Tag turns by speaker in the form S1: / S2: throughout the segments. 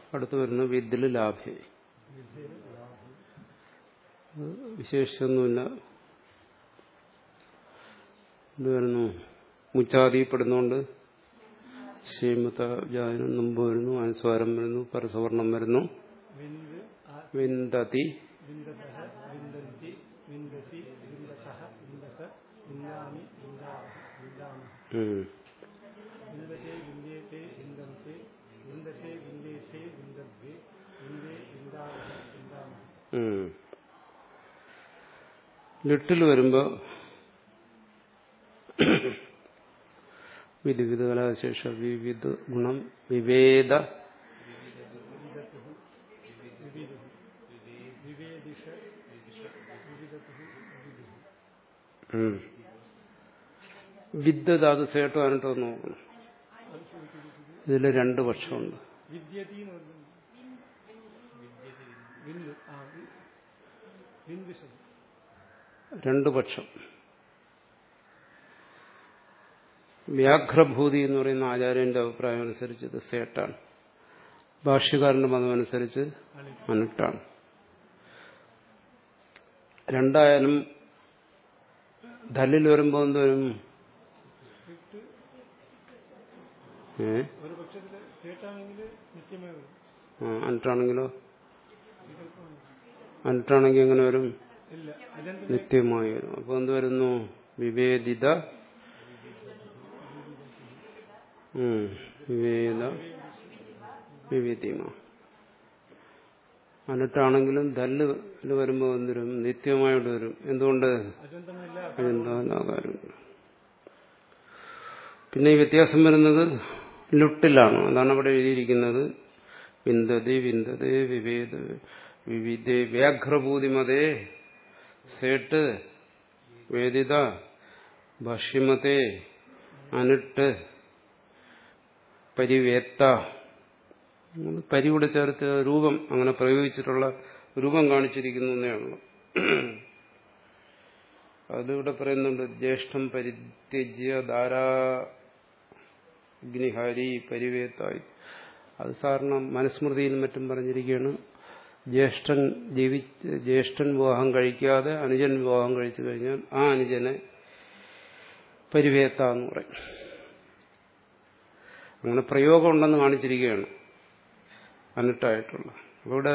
S1: അടുത്ത് വരുന്നു വിദ്യല് ലാഭേ വിശേഷിച്ചൊന്നുമില്ല ഇത് വരുന്നു മുച്ചാതിപ്പെടുന്നുണ്ട് ശ്രീമത വ്യാജനം മുമ്പ് വരുന്നു അനുസ്വാരം വരുന്നു പരസവർണം വരുന്നു
S2: വിന്ദ് ആ-
S1: വിന്തതി
S2: വിന്ദതഃ വിന്ദന്തി വിന്ദസി വിന്ദസഃ വിന്ദസ വിന്ദാമി വിന്ദാവഹ വിന്ദാമः
S1: ഉം.
S2: വിന്ദത്തെ വിന്ദേത്തെ വിന്ദന്തെ വിന്ദസേ വിന്ദേസേ വിന്ദദ്വേ വിന്ദേ വിന്ദാവഹ വിന്ദാമः
S1: ഉം. ലിട്ടിൽ വരുമ്പോ വിവിധ കലാശേഷ വിവിധ ഗുണം വിവേദ
S2: വിവിധതുഃ വിവിധുഃ വിവേദിഷ വിവിധതുഃ വിവിധുഃ
S1: ഉം. വിദ്യ ധാതു സേട്ടോ അനട്ടോ നോക്കണം
S2: അത് ചോദിച്ചിരിക്കുന്നത്
S1: ഇതിൽ രണ്ട് പക്ഷമുണ്ട്
S2: വിദ്യതി എന്ന് പറഞ്ഞു വിന്ദ് ആ വി- വിന്ദ് ശബ്ദം
S1: രണ്ട് പക്ഷം വ്യാഘ്രഭൂതി എന്ന് പറയുന്ന ആചാര്യന്റെ അഭിപ്രായം അനുസരിച്ച് ഇത് സേട്ടാണ് ഭാഷ്യകാരന്റെ മതം അനുസരിച്ച് അനിട്ടാണ് രണ്ടായാലും ധല്ലിൽ വരുമ്പോൾ എന്തോരും ഏ
S2: ഒരു പക്ഷത്തിൽ കേട്ടാണെങ്കിൽ നിത്യമേ വരും
S1: ആ, അനിട്ടാണെങ്കിലോ
S2: വികല്പമാണ്
S1: അനിട്ടാണെങ്കിൽ എങ്ങനെ വരും
S2: ഇല്ല അജന്ത
S1: നിത്യമായി വരും അപ്പൊ എന്ത് വരുന്നു വിവേദിത ഉം, വിവേദ വിവേദിമ അനിട്ടാണെങ്കിലും ധല്ല് വരുമ്പോൾ എന്തുവരും നിത്യമായിട്ട് വരും എന്തുകൊണ്ട്
S2: അജന്തമില്ല
S1: അജന്താകാരം പിന്നെ ഈ വ്യത്യാസം വരുന്നത് ലുട്ടിലാണ് അതാണ് അവിടെ എഴുതിയിരിക്കുന്നത് വിന്ദതി വിന്ദതേ വിവേദ വിവിധേ വ്യാഘ്രഭൂതിമതേ സേട്ട് വേദിത ഭാഷ്യമതേ അനിട്ട് പരിവേത്ത നമ്മൾ പരികൂടെ ചേർത്ത് രൂപം അങ്ങനെ പ്രയോഗിച്ചിട്ടുള്ള രൂപം കാണിച്ചിരിക്കുന്നു എന്നേയുള്ളൂ അതിവിടെ പറയുന്നുണ്ട് ജ്യേഷ്ഠം പരിത്യജ്യ ധാരാഗ്നിഹാരി പരിവേത്തായി അത് സാറിന് മനുസ്മൃതിയിലും മറ്റും പറഞ്ഞിരിക്കുകയാണ് ജ്യേഷ്ഠൻ ജീവിച്ച് ജ്യേഷ്ഠൻ വിവാഹം കഴിക്കാതെ അനുജൻ വിവാഹം കഴിച്ചു കഴിഞ്ഞാൽ ആ അനുജനെ പരിവേത്ത എന്ന് പറയും അങ്ങനെ പ്രയോഗം ഉണ്ടെന്ന് കാണിച്ചിരിക്കുകയാണ് അനിട്ടായിട്ടുള്ള ഇവിടെ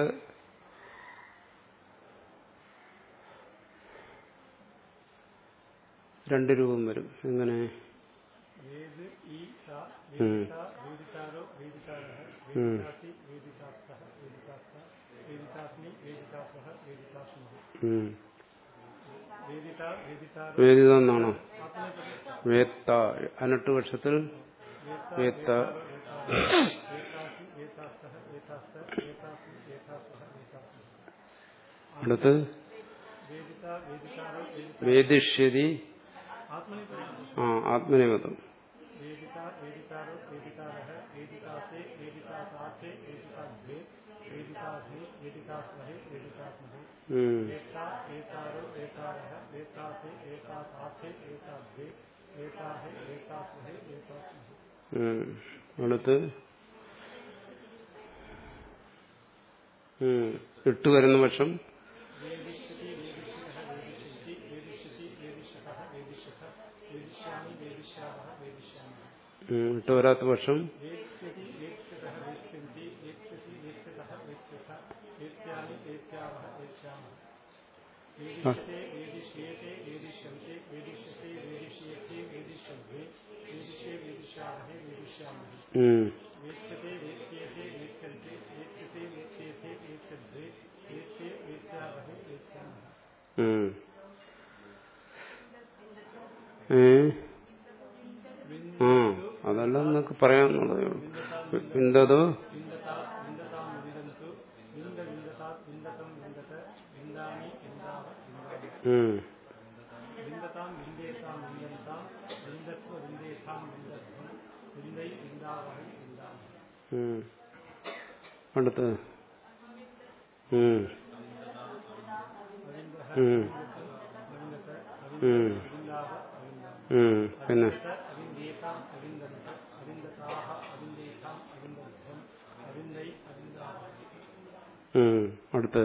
S1: രണ്ട് രൂപം വരും എങ്ങനെ
S2: വേദ് ഈ സാ
S1: ഉം.
S2: വേദിത വേദിതാരോ വേദിതാരः വേദിതാസി വേദിതാസ്തः വേദിതാസ്ത വേദിതാസ്മി വേദിതാസ്വഹ വേദിതാസ്മഃ
S1: ഉം.
S2: വേദിത വേദിതാരോ
S1: വേദിത എന്നാണോ
S2: ആത്മനെ
S1: വേത്ത അനട്ട് പക്ഷത്തിൽ വേത്ത
S2: വേതാസി വേതാസ്തः വേതാസ്ത വേതാസ്മി വേതാസ്വഹ വേതാസ്മഃ
S1: അടുത്ത്
S2: വേദിത വേദിതാരോ വേദിത
S1: വേദിഷ്യതി
S2: ആത്മനെ പറയുന്നു
S1: ആ ആത്മനിമതം
S2: വേദിത വേദിതാരോ വേദിതാരः വേദിതാസേ വേദിതാസാത്തെ വേദിതാദ്വേ വേദിതാസ്മി വേദിതാസ്മഹേ വേദിതാസ്മഹേ
S1: ഉം.
S2: वेता वेतारो वेतारः वेतासे वेतासाथे वेताद्वे वेताहे वेतास्महे वेतास्महे
S1: ഉം. അടുത്ത് ഉം. ഇട്ട് വരുന്ന പക്ഷം
S2: वेदिष्यति वेदिष्यः वेदिष्यति वेदिष्यति वेदिष्यतः वेदिष्यथ वेदिष्यामि वेदिष्यावः वेदिष्यामः
S1: ഉം. ഇട്ട് വരാത്ത പക്ഷം
S2: वेत्स्यति वेत्स्यतः वेत्स्यन्ति वेत्स्यसि वेत्स्यतः वेत्स्यथ वेत्स्यामि वेत्स्यावः वेत्स्यामः वेदिष्यते वेदिष्येते वेदिष्यन्ते वेदिष्यते वेदिष्येते वेदिष्यन्ते वेदिष्ये वेदिष्यावहे वेदिष्यामः
S1: ഉം.
S2: वेत्स्यते वेत्स्येते वेत्स्यन्ते वेत्स्यते वेत्स्येते वेत्स्यद्वे वेत्स्ये वेत्स्यावहे वेत्स्यामः
S1: ഉം. ഏ ആ അതല്ല എന്നൊക്കെ പറയാന്നുള്ളതേ ഉള്ളൂ വിന്തതോ
S2: विन्दता विन्दतां विन्दन्तु विन्द विन्दतात् विन्दतं विन्दत विन्दामि विन्दाव विन्दामि
S1: ഉം.
S2: विन्दतां विन्देतां विन्दन्तां विन्दस्व विन्देतां विन्दध्वं विन्दै विन्दावहै विन्दामि
S1: ഉം. അടുത്ത് ഉം.
S2: अविन्दः
S1: ഉം.
S2: अविन्दत
S1: ഉം.
S2: अविन्दाव अविन्दामि
S1: ഉം. പിന്നെ
S2: अविन्दत अविन्देताम् अविन्दन्त अविन्दताः अविन्देताम् अविन्दध्वं അവിന്ദൈ അവിന്ദാവഹൈ
S1: ഉം. അടുത്ത്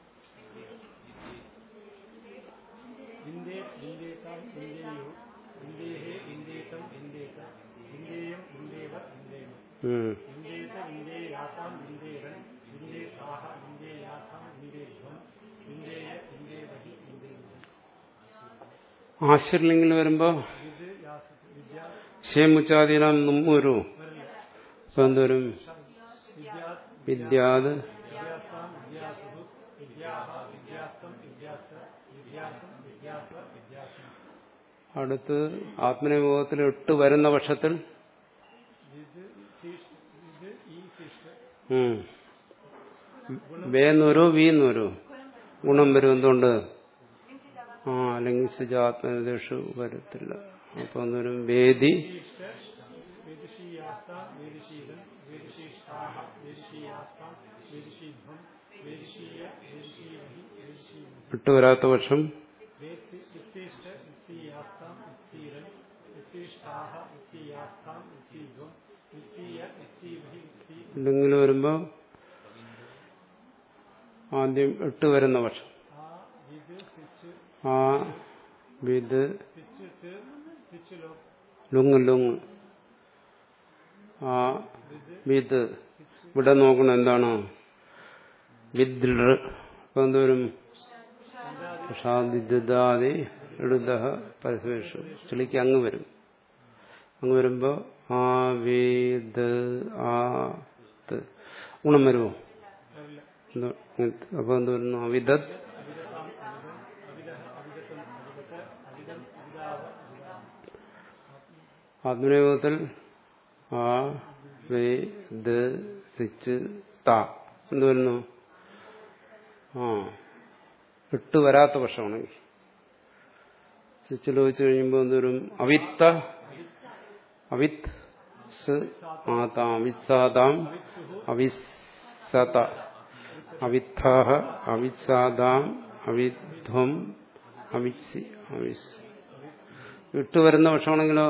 S2: വിന്ദേ വിന്ദേതാം വിന്ദേയോ വിന്ദേഹേ വിന്ദേതം വിന്ദേത വിന്ദേയം വിന്ദേവ വിന്ദേമ
S1: ഉം.
S2: വിന്ദേത വിന്ദേയാസാം വിന്ദേരൻ വിന്ദേസാഹ വിന്ദേയാസാം വിന്ദേധ്വം വിന്ദേയ വിന്ദേവഹി വിന്ദേമഹി
S1: ആശ്വരലിംഗിൽ വരുമ്പോ
S2: വിദ് യാസ വിദ്യ
S1: ക്ഷേമുച്ചാതീനാം മുമ്മൂരു
S2: വരില്ല
S1: ഇപ്പൊ എന്തോരും
S2: വിദ്യാ
S1: വിദ്യാത്
S2: വിദ്യാസാം വിദ്യാസുഹു വിദ്യാഹ വിദ്യാസ്തം വിദ്യാസ വിദ്യാസം വിദ്യാസ വിദ്യാസം
S1: അടുത്ത് ആത്മനിയോഗത്തിൽ എട്ട് വരുന്ന പക്ഷത്തിൽ
S2: വിദ് ശിഷ് വിദ് ഈ ശിഷ്ട
S1: ഉം. വേന്നൂരോ വീന്നൂരോ ഗുണം വരും എന്തുകൊണ്ട് ആ അല്ലെങ്കിൽ സുജാത്മനിദേശു വരത്തില്ല അപ്പൊ എന്തോരും വേദി
S2: വിശിഷ്ട വേദിഷീയാസ്ത വേദിഷീലൻ വേദിശീഷ്ടാഹ വേദിഷീയാസ്ത വേദിഷീധ്വം വേദിഷീയ വേദിഷീവഹി വേദിഷീവഹി
S1: എട്ട് വരാത്ത പക്ഷം
S2: വിത്തിഷ്ട വിത്തീയാസ്താം വിത്തീരൻ വിത്തീഷ്ടാഹ വിത്തീയാസ്താം വിത്തീധ്വം വിത്തീയ വിത്തീവഹി വിത്തീ
S1: ഇല്ലെങ്കിൽ വരുമ്പോ ആദ്യം എട്ട് വരുന്ന പക്ഷം
S2: ആ വിദ് സിച്ച്
S1: ആ വിത്
S2: സിച്ച് ത് സിച്ച് ലോ
S1: ലുങ് ലുങ് ആ വിത് ഇവിടെ നോക്കണം എന്താണ് വിദ്ര ഇപ്പൊ എന്തോരും ഷാദിദാദി എഴുത പരസ്പേഷു ചുളിക്ക് അങ്ങ് വരും അങ്ങ് വരുമ്പോ ആ വേദ ആ ത്. ഗുണം വരുമോ
S2: വരില്ല
S1: എന്തോ ഇങ്ങനത്തെ. അപ്പൊ എന്ത് വരുന്നു അവിദത്
S2: അവിദതാം അവിദം അവിദഹ അവിദത്തം അവിദത അവിദം അവിദാവ അവിദാം
S1: ആത്മനിയോഗത്തിൽ ആ വേ ദ സിച്ച് ത എന്ത് വരുന്നു ആ എട്ട് വരാത്ത പക്ഷമാണെങ്കിൽ സിച്ച് ലോചിച്ചു കഴിയുമ്പോൾ എന്തോരും അവിത്ത അവിത്ത് സ് ആതാം അവിത്സാതാം അവിസത അവിത്ഥാഹ അവിത്സാദാം അവിധ്വം അവിത്സി അവിസ് ഇട്ട് വരുന്ന പക്ഷമാണെങ്കിലോ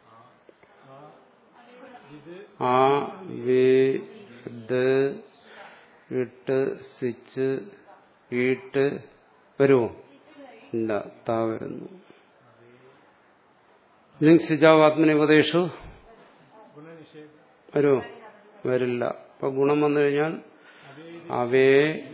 S1: ആ വേ ദ ഇട്ട് സിച്ച് ഈട്ട് വരുമോ ഇല്ല താ വരുന്നു സിജാവാത്മനിപദേശു
S2: ഗുണനിഷേധ
S1: വരുമോ വരില്ല അപ്പൊ ഗുണം വന്നു കഴിഞ്ഞാൽ അവേ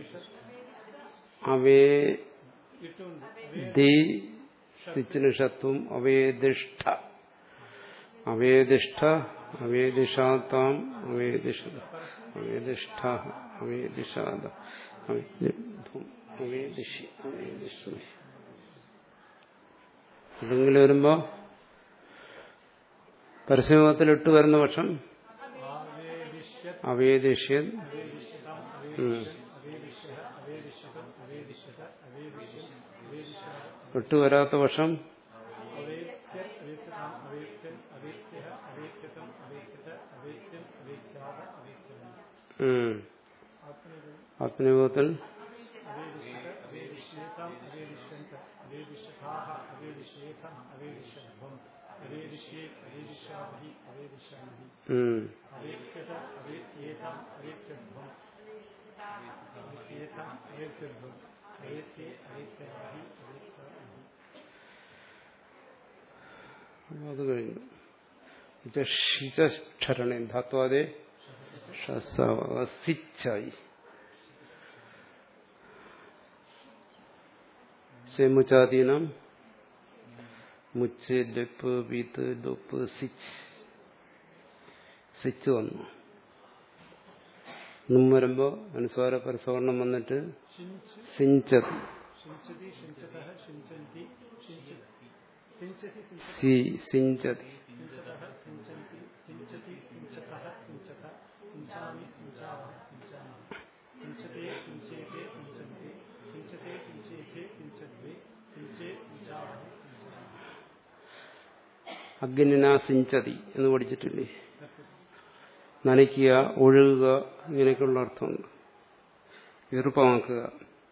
S1: അവേ
S2: ഇട്ടുണ്ട്
S1: ദി സിച്ചിനിഷത്വം അവേദിഷ്ഠ അവേദിഷ്ഠ അവേദിഷാത്താം അവേദിഷ അവേദിഷ്ഠ അവേദിഷാദ അവേദിധ്വം അവേദിഷി അവേദിഷ്മി ഇതെങ്കിലും വരുമ്പോ പരസ്യമുഖത്തിൽ ഇട്ട് വരുന്ന പക്ഷം
S2: ആവേദിഷ്യത്
S1: അവേദിഷ്യൻ
S2: അവേദിഷ്യതാം
S1: ഉം.
S2: അവേദിഷ്യ അവേദിഷ്യതം അവേദിഷ്യത അവേദിഷ്യം അവേദിഷ്യാത
S1: ഇട്ട് വരാത്ത പക്ഷം
S2: അവേത്യ അവേത്യതാം അവേത്യൻ അവേത്യ അവേത്യതം അവേത്യത അവേത്യം അവേത്യാത അവേത്യം
S1: ഉം.
S2: ആത്മനികം
S1: ആത്മനിയോഗത്തിൽ
S2: അവേദിഷ്യത അവേദിഷ്യേതാം അവേദിഷ്യന്ത അവേദിഷ്യതാഹ അവേദിഷ്യേതാം അവേദിഷ്യധ്വം അവേദിഷ്യേ അവേദിഷ്യാമഹി അവേദിഷ്യാമഹി
S1: ഉം.
S2: അവേത്യത അവേത്യേതാം അവേത്യധ്വം അവേത്യേതാം അവേത്യധ്വം അവേത്യേ അവേത്യാമഹി അവേത്യാമഹി
S1: അപ്പൊ അത് കഴിഞ്ഞു ഷിചരണേ ധാത്വാദേ സിച്ചായി സെമുച്ചാതീനം മുച്ച് ഡെപ്പ് വീത്ത് ഡൊപ്പ് സിച്ച് സിച്ച് വന്നു നും വരുമ്പോ അനുസ്വാര പരസവർണം വന്നിട്ട്
S2: ശിഞ്ച്
S1: സിഞ്ചത്
S2: ശിഞ്ചതി ശിഞ്ചതഃ ശിഞ്ചന്തി ശിഞ്ചതി ശിഞ്ചതി ശിഞ്ചതി
S1: സി സിഞ്ചതി
S2: സിഞ്ചതഃ സിഞ്ചന്തി സിഞ്ചതി സിഞ്ചതഃ സിഞ്ചത സിഞ്ചാമി സിഞ്ചാമः സിഞ്ചാമः സിഞ്ചതേ സിഞ്ചേതേ സിഞ്ചന്തി സിഞ്ചതേ സിഞ്ചേതേ സിഞ്ചദ്വേ സിഞ്ചേ സിഞ്ചാമः സിഞ്ചാമः
S1: അഗ്നിന സിഞ്ചതി എന്ന് പഠിച്ചിട്ടില്ലേ നനയ്ക്കുക ഒഴുകുക ഇങ്ങനെയൊക്കെയുള്ള അർത്ഥമുണ്ട് ഈർപ്പമാക്കുക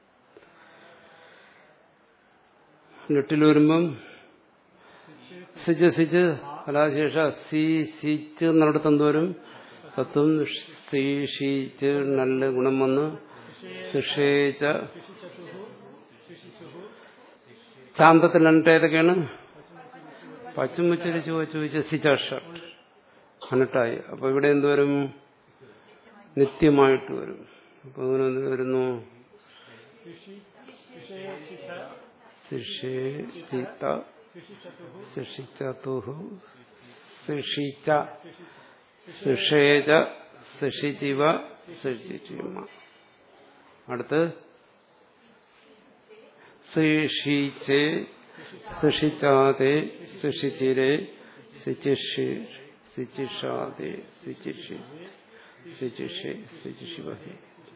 S1: നെട്ടിൽ വരുമ്പം സിച്ച് സിച്ച് കലാശേഷ സി സിച്ച് എന്നിടത്ത് എന്തോരും സത്വം സ്ത്രീഷിച്ച് നല്ല ഗുണം വന്ന് ശിഷേച്ച
S2: ശിശിചതുഹു ശിശിശുഹു
S1: ചാന്തത്തിൽ എന്നിട്ട് ഏതൊക്കെയാണ് പച്ചുമുച്ചരിച്ച് ചോദിച്ച് സിച്ചാഷട്ട് അനട്ടായി അപ്പൊ ഇവിടെ എന്തുവരും നിത്യമായിട്ട് വരും അപ്പൊ അങ്ങനെ എന്ത് വരുന്നു
S2: ശിശി ശിശേഷിത
S1: ശിഷേചിത്ത
S2: ശിശിചതുഹു
S1: ശിഷിച്ചതുഹു ശിഷിച്ച ശിഷേച ശിഷിച്ചിവ ശിഷിച്ചിമ അടുത്ത് ശിഷിച്ചേ ശിഷിച്ചാതെ ശിഷിച്ചിരെ ശിച്ചിഷി ശിച്ചിഷാതെ ശിച്ചിഷി ശിച്ചിഷേ ശിച്ചിഷിവഹി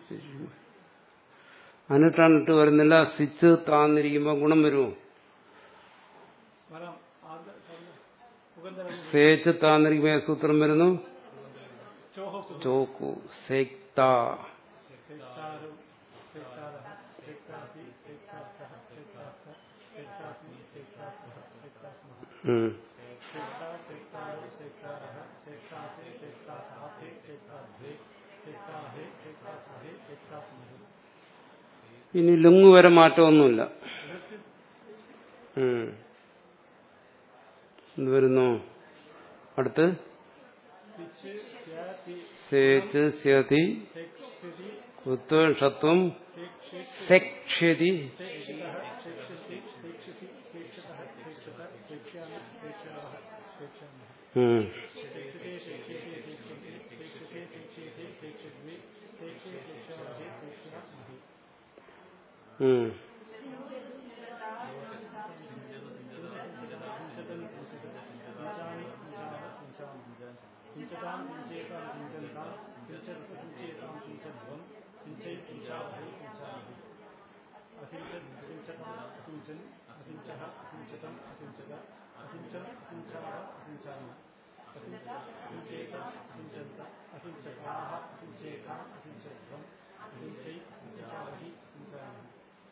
S1: എന്നിട്ടാണിട്ട് വരുന്നില്ല സിച്ച് താന്നിരിക്കുമ്പോ ഗുണം വരുമോ
S2: വരാം ആദ്യ സുഗന്ധ
S1: സേച്ച് താന്നിരിക്കുമ്പോ ഏത് സൂത്രം വരുന്നു
S2: ചോഹസു
S1: ചോക്കു സേക്ത
S2: സെക്താരു സെക്താരഃ സെക്താസി സെക്താസ്തഃ സെക്താസ്ത സെക്താസ്മി സെക്താസ്തഃ സെക്താസ്മഃ
S1: ഉം.
S2: സെക്താ സെക്താരു സെക്താരഃ സെക്താസി സെക്താസാധേ സെക്താധ്വേ സെക്താഹേ സെക്താസഹേ സെക്താസ്മഹേ
S1: ഇനി ലുങ്ങ് വരെ മാറ്റമൊന്നുമില്ല ഉം. എന്ത് വരുന്നു അടുത്ത്
S2: പിച്ച് സ്യാതി
S1: സേച്ച് സ്യതി
S2: സെക്ഷിതി
S1: കുത്വം ഷത്വം
S2: സെക്ഷിത്
S1: സെക്ഷ്യതി
S2: सेक्षितः सेक्षसि सेक्षसि सेक्षतः सेक्षत सेक्ष्यामि सेक्ष्यावः सेक्ष्यामः
S1: ഉം.
S2: सेक्षते सेक्ष्यते सेक्ष्यन्ते सेक्षते सेक्ष्यते सेक्ष्यद्वे सेक्ष्ये सेक्ष्यावहे सेक्ष्यामहि
S1: ഉം.
S2: पञ्चानि पञ्चाः पञ्चामि पञ्चतां पञ्चेतां पञ्चन्तां पञ्चदश पञ्चेतां पञ्चध्वं पञ्चै पञ्चावहै पञ्चामहि असिञ्चत् असिञ्चताम् असिञ्चन् असिञ्चः असिञ्चतम् असिञ्चत असिञ्चन् असिञ्चाः असिञ्चाम असिञ्चेताम् असिञ्चन्त असिञ्चताः असिञ्चेताम् असिञ्चध्वम् असिञ्चै असिञ्चावहि असिञ्चामहि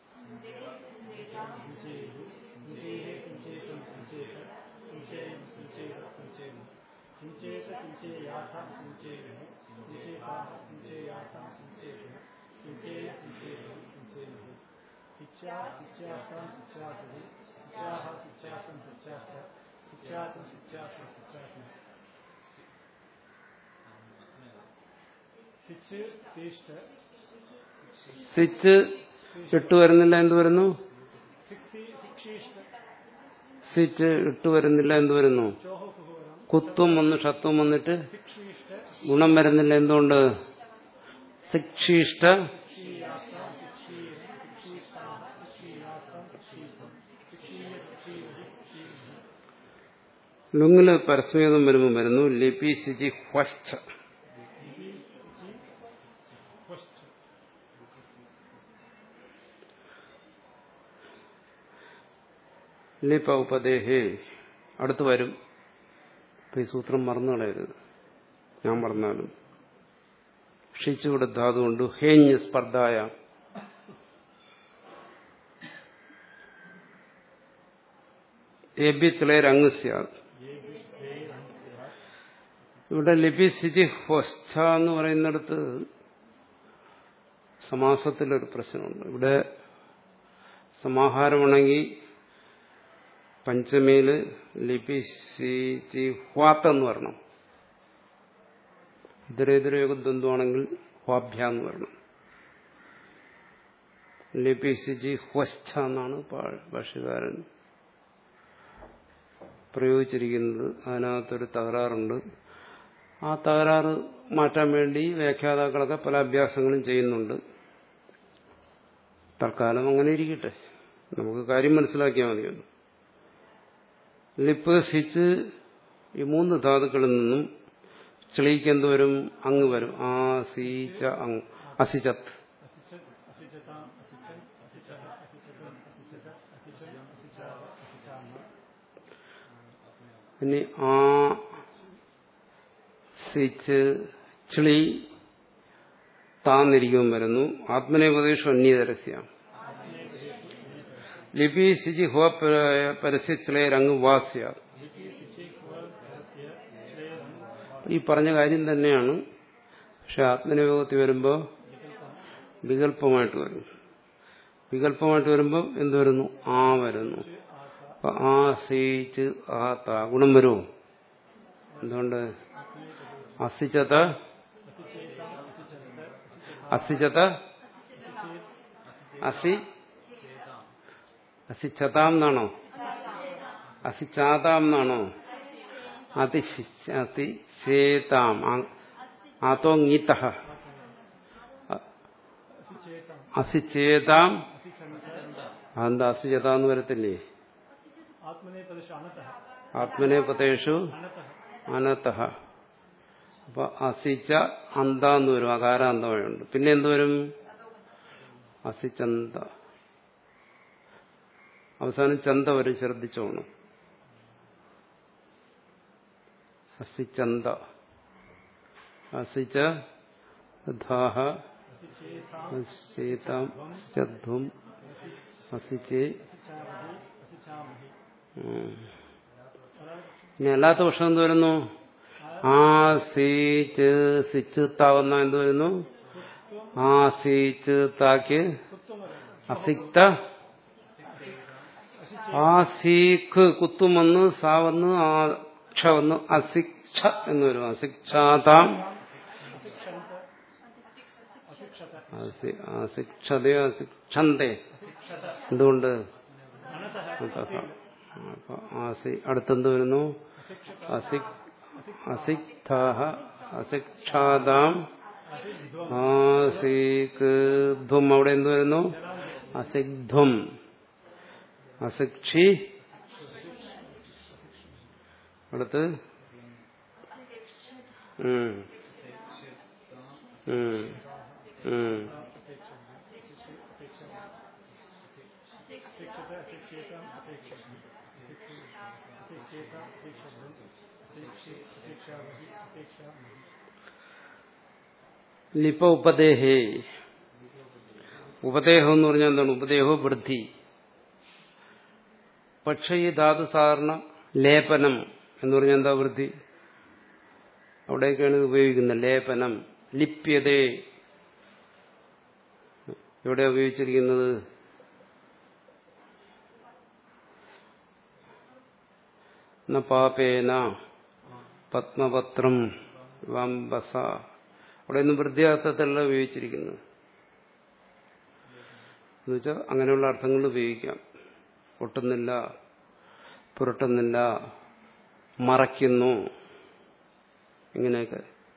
S2: सिञ्चेयुः सिञ्चेः सिञ्चेतं सिञ्चेत सिञ्चेयं सिञ्चेत सिञ्चेम सिञ्चेत सिञ्चेयाथां सिञ्चेयुः सिञ्चेताः सिञ्चेयाथां सिञ्चेयुः सिञ्चेय सिञ्चेयुः सिञ्चेयुः शिक्षा शिक्षार्थं शिक्षासुः शिक्षाः शिक्षार्थं शिक्षास्थ शिक्षार्थं शिक्षास्थ शिक्षास्म शिक्ष तिष्ठ
S1: സിച്ച് ഇട്ട് വരുന്നില്ല എന്ത് വരുന്നു
S2: शिक्षि शिक्षिष्ठ
S1: സിച്ച് ഇട്ട് വരുന്നില്ല എന്ത് വരുന്നു
S2: चोः कुहवरं
S1: കുത്വം വന്ന് ഷത്വം വന്നിട്ട്
S2: शिक्षिष्ठ
S1: ഗുണം വരുന്നില്ല എന്തുകൊണ്ട് ശിക്ഷീഷ്ട
S2: शिक्षीयात्रां शिक्षीरं शिक्षीष्टाः शिक्षीयात्रां शिक्षीतं शिक्षीय शिक्षीयति शिक्षीयः
S1: ലുങ്ങില് പരസ്മേതം വരുമ്പോൾ വരുന്നു ലിപി സിജി ഹ്വസ്ഥ
S2: क्वश्च
S1: ലിപ ഉപദേഹേ അടുത്ത് വരും അപ്പൊ ഈ സൂത്രം മറന്നു കളയരുത് ഞാൻ പറഞ്ഞാലും ഷിച്ചുവിടെ ധാതു കൊണ്ട് ഹേഞ്ഞ് സ്പർദ്ധായ ഏബ്യത്തിലേരങ്ങ് സ്യാത് ഇവിടെ ലിപി സ്ഥിതി ഹൊസ്ഥ എന്ന് പറയുന്നിടത്ത് സമാസത്തിലൊരു പ്രശ്നമുണ്ട് ഇവിടെ സമാഹാരമാണെങ്കിൽ പഞ്ചമിയില് ലിപി സി ഹ്വാത്ത എന്ന് വരണം ഇതരേതരയോഗ ദ്വന്ദ്വാണെങ്കിൽ ഹ്വാഭ്യ എന്ന് വരണം ലിപി സിജി ഹ്വസ്ഥ എന്നാണ് പാ- ഭാഷ്യകാരൻ പ്രയോഗിച്ചിരിക്കുന്നത് അതിനകത്തൊരു തകരാറുണ്ട് ആ തകരാറ് മാറ്റാൻ വേണ്ടി വ്യാഖ്യാതാക്കളൊക്കെ പല അഭ്യാസങ്ങളും ചെയ്യുന്നുണ്ട് തൽക്കാലം അങ്ങനെ ഇരിക്കട്ടെ നമുക്ക് കാര്യം മനസ്സിലാക്കിയാൽ മതിയല്ലോ ലിപ്പ് സിച്ച് ഈ മൂന്ന് ധാതുക്കളിൽ നിന്നും ചെളിക്ക് എന്ത് വരും അങ്ങ് വരും ആ സീച്ച അങ് അസിചത്ത്
S2: असिचत् असिचताम् असिचन् असिचः असिचतम् असिचत असिचन् असिचाव असिचाम
S1: ഇനി ആ സിച്ച് ചിളി താന്നിരിക്കും വരുന്നു ആത്മനേപദേശം അന്യതരസ്യ ലിപി സിജി ഹോ പരസ്യച്ചിളയരങ്ങ് വാസ്യ ഈ പറഞ്ഞ കാര്യം തന്നെയാണ് പക്ഷെ ആത്മനിയോഗത്തിൽ വരുമ്പോൾ വികല്പമായിട്ട് വരും വികല്പമായിട്ട് വരുമ്പോൾ എന്ത് വരുന്നു ആ വരുന്നു അപ്പൊ ആ സീച്ച് ആ ത ഗുണം വരുമോ എന്തുകൊണ്ട് അസിച്ചത അസിച്ചത അസി അസിച്ചതാം എന്നാണോ അസിച്ചാതാം എന്നാണോ അതി അതിശേതാം ആത്തോ ngീത അസിച്ചേതാം അതെന്താ അസിചത എന്ന് വരത്തില്ലേ
S2: ആത്മനേപദേശു അനതഃ
S1: ആത്മനെ പതേഷു
S2: അനതഃ
S1: അനതഃ അപ്പൊ അസിച്ച അന്ത എന്ന് വരും അകാരാന്തമായുണ്ട് പിന്നെ എന്ത് വരും അസിച്ചന്ത അവസാനം ചന്ത വരും ശ്രദ്ധിച്ചോണം അസിച്ചന്ത അസിച്ച ധാഹ അസിച്ചേതാം അസിച്ചധ്വം അസിച്ചേ
S2: അസിച്ചാമഹി അസിച്ചാമഹി
S1: ഉം. ഇനി അല്ലാത്ത പക്ഷം എന്ത് വരുന്നു ആ സീച്ച് സിച്ച് താവുന്ന എന്ത് വരുന്നു ആ സീച്ച് താക്ക് അസിക്ത ആ സീഖ് കുത്തും വന്ന് സാ വന്ന് ആ ക്ഷ വന്ന് അസിക്ഷ എന്ന് വരും അസിക്ഷാതാം അസി- അസിക്ഷതേ അസിക്ഷന്തേ എന്തുകൊണ്ട് അന്തഃ. അപ്പൊ ആസി അടുത്തെന്ത് വരുന്നു അസിക് അസിക്താഹ അസിക്ഷാതാം ആസിക്ധ്വം അവിടെ എന്ത് വരുന്നു അസിഗ്ധ്വം അസിക്ഷി അടുത്ത് ഉം. ഉം. ഉം.
S2: അപേക്ഷത അപേക്ഷേതാം അപേക്ഷതി അപേക്ഷേത അപേക്ഷഭം അപേക്ഷേ അപേക്ഷാമഹി അപേക്ഷാമഹി
S1: ലിപ ഉപദേഹേ ഉപദേഹം എന്ന് പറഞ്ഞാൽ എന്താണ് ഉപദേഹോ വൃദ്ധി പക്ഷേ ഈ ധാതു സാധാരണ ലേപനം എന്ന് പറഞ്ഞാൽ എന്താ വൃദ്ധി അവിടെയൊക്കെയാണ് ഇത് ഉപയോഗിക്കുന്നത് ലേപനം ലിപ്യതേ എവിടെ ഉപയോഗിച്ചിരിക്കുന്നത് ന പാപേന പത്മപത്രം വംബസ അവിടെയൊന്നും വൃദ്ധിയാർത്ഥത്തിലല്ല ഉപയോഗിച്ചിരിക്കുന്നത് എന്നുവെച്ചാൽ അങ്ങനെയുള്ള അർത്ഥങ്ങൾ ഉപയോഗിക്കാം ഒട്ടുന്നില്ല പുരട്ടുന്നില്ല മറയ്ക്കുന്നു ഇങ്ങനെയൊക്കെ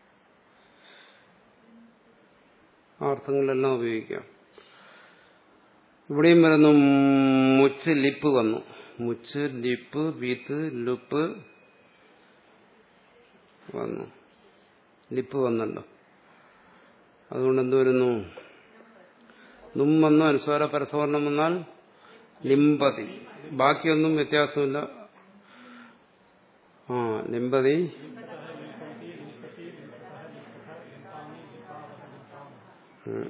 S1: ആ അർത്ഥങ്ങളെല്ലാം ഉപയോഗിക്കാം ഇവിടെയും വരുന്നു മുച്ച് ലിപ്പ് വന്നു മുച്ച് ലിപ്പ് വീത്ത് ലുപ്പ് വന്നു ലിപ്പ് വന്നല്ലോ അതുകൊണ്ട് എന്ത് വരുന്നു നും വന്നു അനുസ്വാര പരസ്വർണം വന്നാൽ ലിംബതി ബാക്കിയൊന്നും വ്യത്യാസമില്ല ആ ലിംബതി ഉം.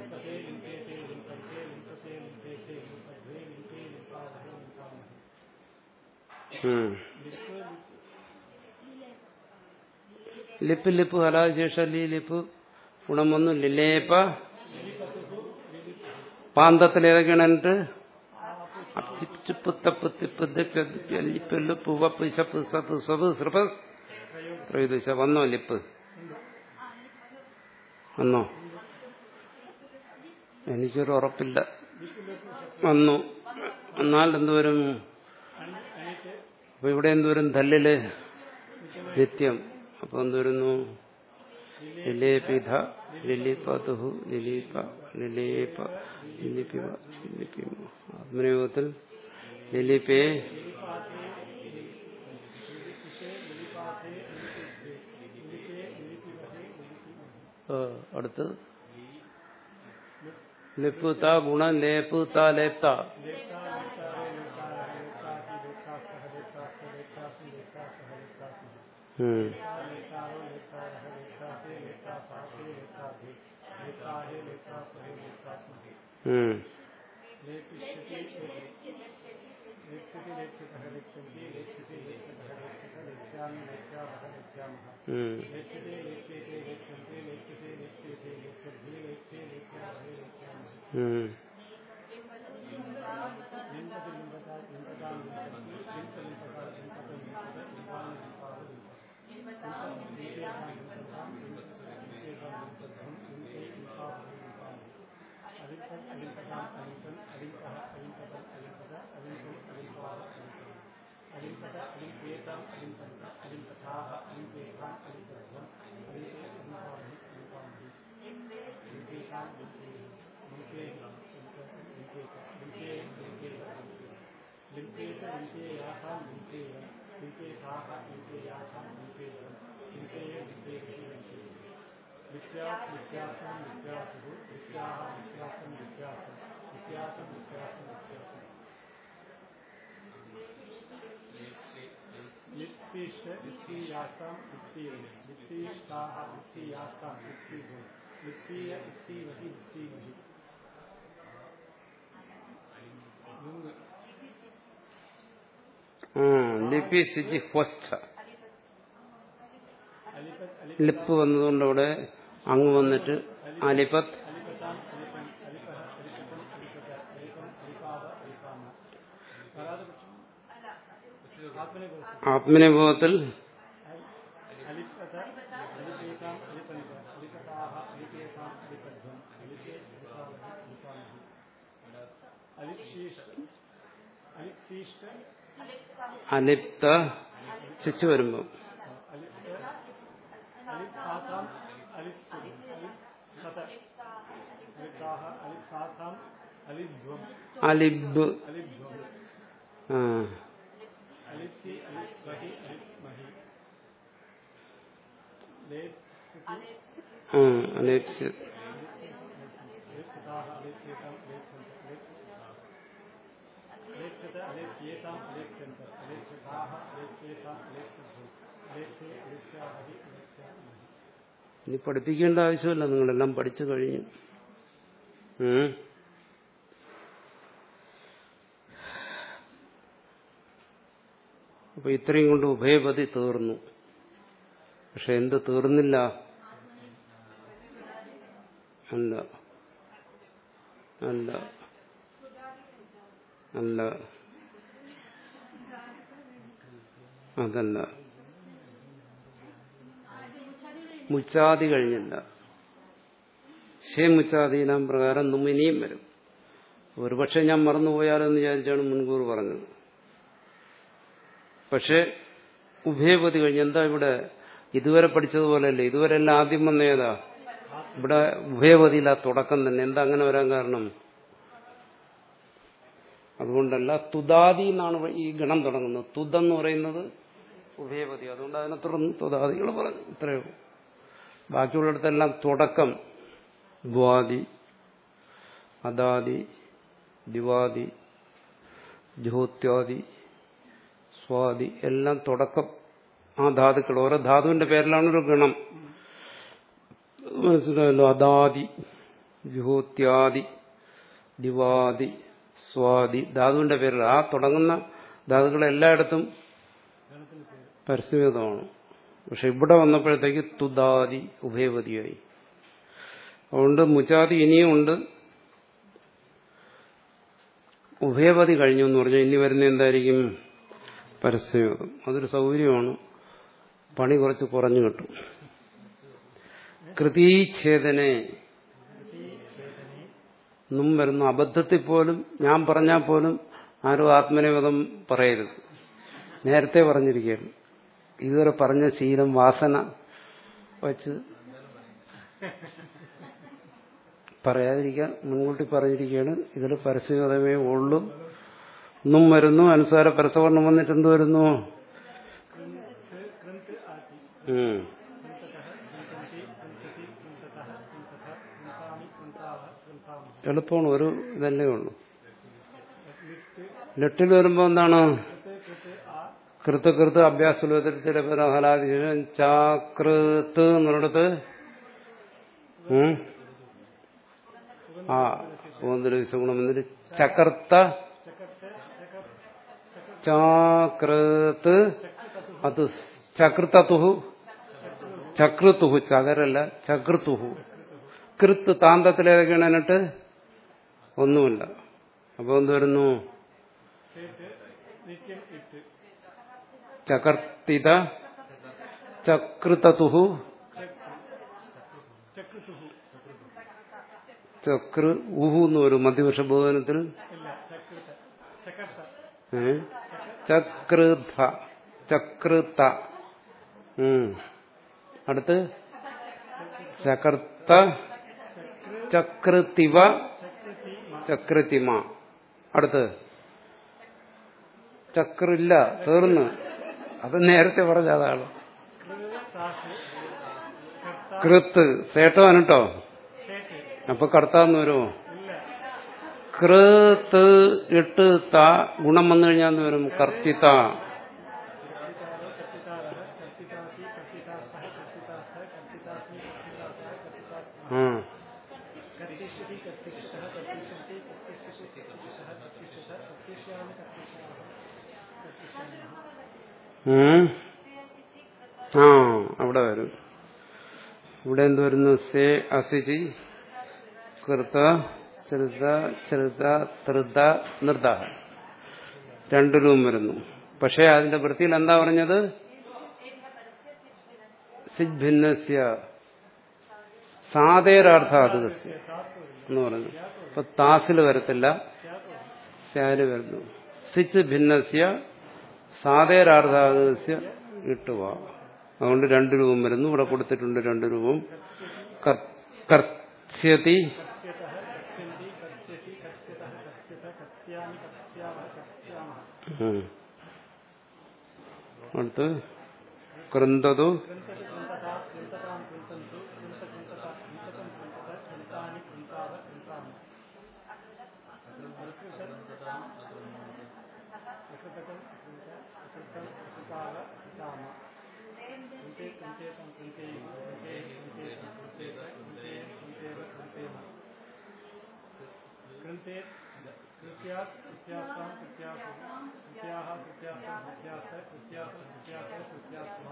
S1: ഉം. ലിപ്പ് ലിപ്പ് ഹലാശേഷ ലീ ലിപ്പ് ഗുണം വന്നു ലിലേപ്പ പാന്തത്തിൽ ഏതൊക്കെയാണ് എന്നിട്ട് ത്രയോദശ വന്നോ ലിപ്പ് വന്നോ എനിക്കൊരു ഉറപ്പില്ല വന്നു എന്നാൽ എന്തുവരും അപ്പൊ ഇവിടെ എന്തുവരും തല്ലില് നിത്യം അപ്പൊ എന്തുവരുന്നു ലിലേപിധ ലിലിപതുഹു ലിലീപ ലിലേപ ലിലിപിവ ലിലിപിമ ആത്മനിയോഗത്തിൽ ലിലിപേ ആ, അടുത്ത് ലിപ്പ് ത ഗുണം ലേപ്പ് ത ലേപ്ത ഉം. ഉം.
S2: लेख्यते लेख्यतः लेख्यन्ते लेख्यते लेख्यतः लेख्यत लेख्यामि लेख्यावः लेख्यामः
S1: ഉം.
S2: लेख्यते लेख्यते लेख्यन्ते लेख्यते लेख्यते लेख्यद्भिः लेख्ये लेख्यावहे लेख्यामः
S1: ഉം.
S2: लिम्पति लिम्पता लिम्पतां लिम्पति लिम्प लिम्पता लिम्पत लिम्पत लिम्पानि लिम्पाव लिम्पत लिम्पेतां लिम्पतां लिम्पेतां लिम्पध्वं लिम्पे लिम्पावहे लिम्पामि अलिम्पत् अलिम्पताम् अलिम्पन् अलिम्पः अलिम्पतम् अलिम्पत अलिम्पम् अलिम्पाव अलिम्पम् अलिम्पत अलिम्पेताम् अलिम्पन्त अलिम्पथाः अलिम्पेताम् अलिम्पध्वम् अलिम्पे अलिम्पावहि अलिम्पामहि लिम्पेतां लिम्पेहि लिम्पेहि लिम्पेत लिम्पे लिम्पेत लिम्पेत लिम्पेयासां लिम्पेय लिम्पेताः लिम्पेयासां लिम्पेयं लिम्पेय लिम्पेहि लिम्पेहि विद्यास विद्यासं विद्यासुः विद्याः विद्यासं विद्यासं विद्यासं विद्यासं विद्यासं नित्तिष्ठ नित्तीयासां नित्तीयं नित्तीष्टाः नित्तीयासां नित्तीभो नित्तीय नित्तीवहि नित्तीवहि ലുങ്
S1: ആ ലിപി സിജി ഹ്വസ്ഥ
S2: അലിപത് അലി
S1: ലിപ്പ് വന്നതുകൊണ്ട് അവിടെ അങ്ങ് വന്നിട്ട് അലിപത്
S2: അലിപതാം അലിപൻ അലിപഹ അലിപതം അലിപത അലിപം അലിപാവ അലിപാമ പരാതപക്ഷം ആത്മനെ കുറിച്ച്
S1: ആത്മനിഭവത്തിൽ
S2: അലിപത അലിപേതാം അലിപനിത അലിപതാഹ അലിപേതാം അലിപധ്വം അലിപേ അലിപാവഹ അലിപാമഹി അലിക്ഷീഷ്ട അലിക്ഷീഷ്ട
S1: അലിപ്ത ശിച്ചു വരുമ്പം
S2: അലിപ്ത അലിപ്സാതാം അലിപ്സു അലിപ്സത അലിപ്താഹ അലിപ്സാതാം അലിധ്വം
S1: അലിബ്
S2: അലിധ്വം
S1: ആ
S2: അലിപ്സി അലിപ്സ്മഹി അലിപ്സ്മഹി ലേപ്സിതി
S1: ആ അലിപ്സ്
S2: अलेप्सिताः अलेप्स्येताम् अलेप्स्यन्त अलेप्स्यत अलेप्स्येताम् अलेप्स्यन्त अलेप्स्यताः अलेप्स्येताम् अलेप्स्यभूत् अलेप्स्ये अलेप्स्यामहि अलेप्स्यामहि
S1: ഇനി പഠിപ്പിക്കേണ്ട ആവശ്യമില്ല നിങ്ങളെല്ലാം പഠിച്ചു കഴിഞ്ഞു ഉം. അപ്പൊ ഇത്രയും കൊണ്ട് ഉഭയപതി തീർന്നു പക്ഷെ എന്ത് തീർന്നില്ല അല്ല അല്ല അല്ല അതല്ല മുച്ചാതി കഴിഞ്ഞില്ല മുച്ചാതീനാം പ്രകാരം നമ്മ ഇനിയും വരും ഒരുപക്ഷെ ഞാൻ മറന്നുപോയാലെന്ന് വിചാരിച്ചാണ് മുൻകൂർ പറഞ്ഞത് പക്ഷെ ഉഭയപതി കഴിഞ്ഞ് എന്താ ഇവിടെ ഇതുവരെ പഠിച്ചതുപോലെയല്ലേ ഇതുവരെ എല്ലാം ആദ്യം വന്ന ഏതാ ഇവിടെ ഉഭയപതിയില്ല തുടക്കം തന്നെ എന്താ അങ്ങനെ വരാൻ കാരണം അതുകൊണ്ടല്ല തുതാതി എന്നാണ് ഈ ഗണം തുടങ്ങുന്നത് തുതെന്ന് പറയുന്നത് ഉഭയപതി അതുകൊണ്ട് അതിനെ തുടർന്ന് തുതാദികൾ പറഞ്ഞു ഇത്രയേ ഉള്ളൂ ബാക്കിയുള്ളിടത്തെല്ലാം തുടക്കം ദ്വാദി അദാദി ദിവാദി ജ്യോത്യാദി സ്വാദി എല്ലാം തുടക്കം ആ ധാതുക്കൾ ഓരോ ധാതുവിന്റെ പേരിലാണ് ഒരു ഗണം മനസ്സിലായല്ലോ അദാദി ജ്യോത്യാദി ദിവാദി സ്വാദി ധാതുവിന്റെ പേരിൽ ആ തുടങ്ങുന്ന ധാതുക്കൾ എല്ലായിടത്തും പരസ്യവേദമാണ് പക്ഷെ ഇവിടെ വന്നപ്പോഴത്തേക്ക് തുദാദി ഉഭയപതിയായി അതുകൊണ്ട് മുച്ചാതി ഇനിയും ഉണ്ട് ഉഭയപതി കഴിഞ്ഞു എന്ന് പറഞ്ഞാൽ ഇനി വരുന്ന എന്തായിരിക്കും പരസ്യയോഗം അതൊരു സൗകര്യമാണ് പണി കുറച്ച് കുറഞ്ഞു കിട്ടും കൃതീച്ഛേദനെ നും വരുന്ന അബദ്ധത്തിൽ പോലും ഞാൻ പറഞ്ഞാൽ പോലും ആരും ആത്മനിവേദം പറയരുത് നേരത്തെ പറഞ്ഞിരിക്കുകയാണ് ഇതുവരെ പറഞ്ഞ ശീലം വാസന വച്ച് പറയാതിരിക്കാൻ മുൻകൂട്ടി പറഞ്ഞിരിക്കുകയാണ് ഇതിൽ പരസ്യകതമേ ഉള്ളൂ ഒന്നും വരുന്നു അനുസാര പരസവർണ്ണം വന്നിട്ട് എന്ത് വരുന്നു
S2: കൃന്ത് ആതി
S1: ഉം.
S2: കൃന്തതഃ കൃന്തന്തി കൃന്തതി കൃന്തതഃ കൃന്തഥ കൃന്താമി കൃന്താവ കൃന്താമഹ
S1: എളുപ്പമാണ് ഒരു ഇതല്ലേ ഉള്ളൂ
S2: ലിട്ട്
S1: ലെട്ടിൽ വരുമ്പോൾ എന്താണ്
S2: കൃത്ത് കൃത്ത് ആ
S1: കൃത്ത് കൃത്ത് അഭ്യാസത്തിൽ ഹലാദിശേഷം ചാകൃത്ത് എന്നുള്ളിടത്ത് ഉം? ആ പൂന്തല വിശഗുണം എന്നിട്ട് ചകർത്ത
S2: ചകർത്ത് ചകർ
S1: ചാകൃത് അത് ചകൃതതുഹു ചക്രുതുഹു ചകരല്ല ചകൃതുഹു കൃത്ത് താന്തത്തിൽ ഏതൊക്കെയാണ് എന്നിട്ട് ഒന്നുമില്ല അപ്പൊ എന്ത് വരുന്നു
S2: ചേട്ട് നിത്യം ഇട്ട്
S1: ചകർത്തിത ചകൃതതുഹു
S2: ചക്രുതുഹു
S1: ചക്ര ഉഹു എന്ന് വരും മധ്യവർഷ ബോധനത്തിൽ
S2: ഇല്ല ചക്രുത ചകർത്ത
S1: ഏ? ചക്രുത ചക്രുത ഉം. അടുത്ത് ചകർത്ത ചക്രത്തിവ ചക്രത്തിമ അടുത്ത് ചക്രില്ല തീർന്ന് അത് നേരത്തെ പറഞ്ഞ അതാണ് കൃത്ത് സേട്ടമാണ് കേട്ടോ
S2: ചേട്ട്
S1: അപ്പൊ കർത്താന്ന് വരുമോ
S2: ഇല്ല
S1: കൃത്ത് ഇട്ട് ത ഗുണം വന്നു കഴിഞ്ഞാൽ എന്ത് വരും കർത്തിത
S2: കർത്തിതാരः കർത്തിതാസി കർത്തിതാസः കർത്തിതാസः കർത്തിതാസ്മി കർത്തിതാസः കർത്തിതാസ്മ
S1: ആ
S2: കർത്തിഷ്യതി കർത്തിഷ്യः കർത്തിഷ്യന്തി കർത്തിഷ്യസി കർത്തിഷ്യः കർത്തിഷ്യസ കർത്തിഷ്യാമി കർത്തിഷ്യാമः കർത്തിഷ്യാമः
S1: ഉം. ആ അവിടെ വരും ഇവിടെ എന്ത് വരുന്നു സേ അസിചി കൃത ചെറുത ചെറുത തൃത നിർദ രണ്ടു രൂപം വരുന്നു പക്ഷേ അതിന്റെ വൃത്തിയിൽ എന്താ പറഞ്ഞത് സിജ് ഭിന്നസ്യ സാതേരാർത്ഥ അത് എന്ന് പറഞ്ഞു അപ്പൊ താസിൽ വരത്തില്ല സ്യാല് വരുന്നു സിച്ച് ഭിന്നസ്യ സാതേരാർത്ഥാദസ്യ ഇട്ടുക അതുകൊണ്ട് രണ്ട് രൂപം വരുന്നു ഇവിടെ കൊടുത്തിട്ടുണ്ട് രണ്ട് രൂപം കർ- കർസ്യതി
S2: കർത്യതः കർത്യന്തി കർത്യസി കർത്യതः കർത്യത കർസ്യാമി കർസ്യാവः കർസ്യാമः
S1: ഉം. അടുത്ത് കൃന്തതു
S2: കൃന്തത് കൃന്തതാ കൃന്തതാം കൃന്തന്തു കൃന്ത കൃന്തത കൃന്തകം കൃന്തത കൃന്താനി കൃന്താവ കൃന്താമ അകൃതകം അകൃത അകൃതം അകൃതാവ അകൃതാമ കൃന്തേ കൃന്തേതം കൃന്തേയും കൃന്തേ കൃന്തേതം കൃന്തേത കൃന്തേയം കൃന്തേവ കൃന്തേമ കൃന്തേ കൃത്യാത് കൃത്യാസാം കൃത്യാസു കൃത്യാഹ കൃത്യാസം കൃത്യാസ കൃത്യാസ കൃത്യാസ കൃത്യാസ്മ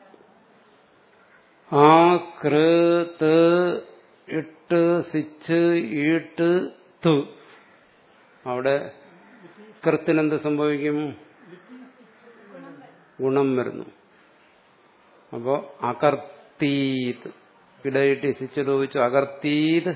S1: ആ കൃത് ഇട്ട് സിച്ച് ഈട്ട് തു അവിടെ കൃത്തിനെന്ത് സംഭവിക്കും ഗുണം വരുന്നു അപ്പോ അകർത്തീത് ഇടയിട്ട് സിച്ച് ലോപിച്ചു അകർത്തീത്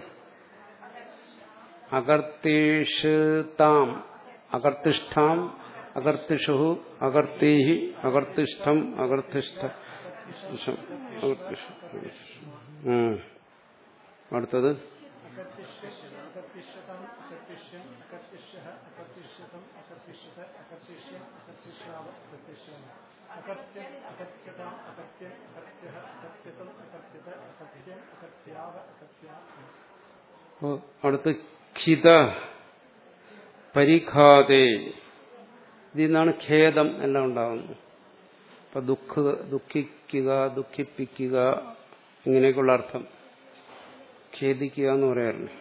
S1: അകർത്തിഷാം അകർത്തിഷ്ഠാം അകർത്തിഷു അകർത്തീഹി അകർത്തിഷ്ഠം അകർത്തിഷ്ഠ അകർത്തിഷ്ഠം ഉം. അടുത്തത്
S2: അകർത്തിഷ്യതാം അകർത്തിഷ്യം അകർത്തിഷ്യഃ അകർത്തിഷ്യതം അകർത്തിഷ്യത അകർത്തിഷ്യം അകർത്തിഷ്യാവ അകർത്തിഷ്യാമ അകർത്യം അകർത്യതാം അകർത്യം അകർത്യഃ അകർത്യതം അകർത്യത അകർത്യം അകർത്യാവ അകർത്യാമ
S1: ഓ, അടുത്ത് ഖിത പരിഖാതെ ഇതിൽ നിന്നാണ് ഖേദം എല്ലാം ഉണ്ടാകുന്നത് ഇപ്പൊ ദുഃഖ ദുഃഖിക്കുക ദുഃഖിപ്പിക്കുക ഇങ്ങനെയൊക്കെയുള്ള അർത്ഥം ഖേദിക്കുക എന്ന് പറയാറില്ല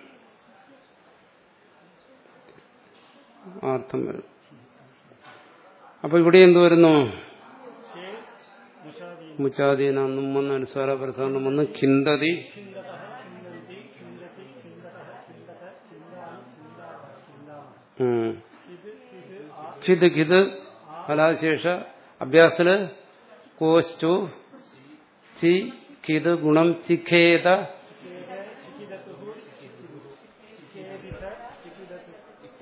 S1: ആ അർത്ഥം വരും അപ്പൊ ഇവിടെ എന്ത് വരുന്നു
S2: ചേ മുഷാദീ
S1: മുച്ചാദീനാന്നും വന്ന് അനുസ്വാര പ്രധാനം വന്ന് ഖിന്തതി
S2: ഖിന്ദതഃ ഖിന്ദന്തി ഖിന്ദതി ഖിന്ദതഃ ഖിന്ദത ഖിന്ദാനി ഖിന്ദാവ ഖിന്ദാമ
S1: ഉം.
S2: ഇത് ഇത് ആ
S1: ഖിത് ഖിത് ഫലാശേഷ അഭ്യാസില് കോസ്റ്റു ചി ഖിത് ഗുണം ചിഖേത
S2: ചിഖേദ ചിഖിദതുഃ ചിഖേദിത ചിഖിദതു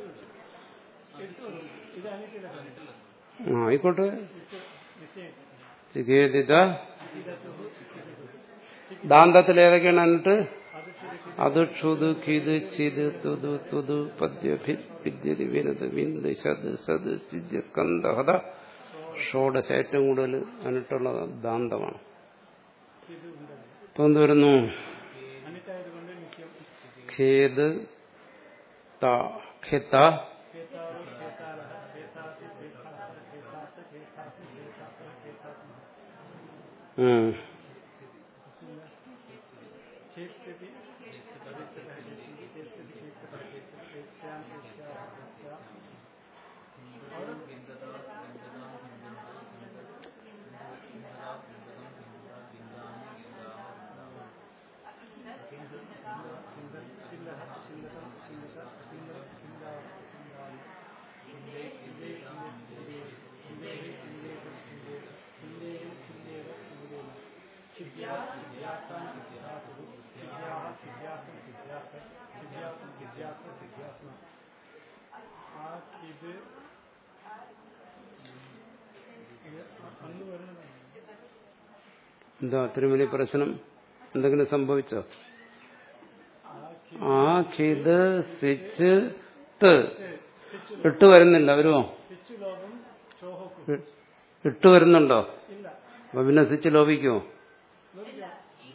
S2: ഇത് അനിത്തിലതാണ്
S1: ആ, ആയിക്കോട്ടെ
S2: ഇത് നിശ്ചയം
S1: ചിഖേദിത
S2: ചിഖിദതുഃ
S1: ദാന്തത്തിൽ ഏതൊക്കെയാണ് എന്നിട്ട്
S2: അത് ചിരിക്കും
S1: അത് ക്ഷുത് ഖിത് ചിത് തുതു തുതു പദ്യ ഭിത് വിദ്യതി വിനത് വിന്ത് ശത് സത് സിദ്ധ്യ സ്കന്ധഹത ഷോഡശ ഏറ്റവും കൂടുതൽ എന്നിട്ടുള്ള ദാന്തമാണ്
S2: ഇത് ഉണ്ടത്
S1: ഇപ്പൊ എന്ത് വരുന്നു
S2: അനിത്തായതുകൊണ്ട് നിത്യം
S1: ഖേദ് ത ഖിത
S2: കേതാവ് കേതാരः കേതാസി കേതാസ കേതാസ കേതാസി കേതാസ കേതാസ്മ
S1: ഉം.
S2: ചേത്യതി ചേത്യതः ചേത്യതി ചേത്യതി ചേത്യതः ചേത്യതി ചേത്യാം ചേത്യാവ ചേത്യാ ആ ഇത് ഇത് അന്ന് വരുന്നതാണ്
S1: എന്താ അത്രയും വലിയ പ്രശ്നം എന്തെങ്കിലും സംഭവിച്ചോ
S2: ആ
S1: ആ ഖിത് സിച്ച് ത് ഇട്ട് വരുന്നില്ല വരുമോ
S2: കിച്ചു ലോകം ചോഹക്കും
S1: ഇ- ഇട്ട് വരുന്നുണ്ടോ
S2: ഇല്ല
S1: അപ്പൊ പിന്നെ സിച്ച് ലോപിക്കുമോ
S2: നിർത്തിയാ.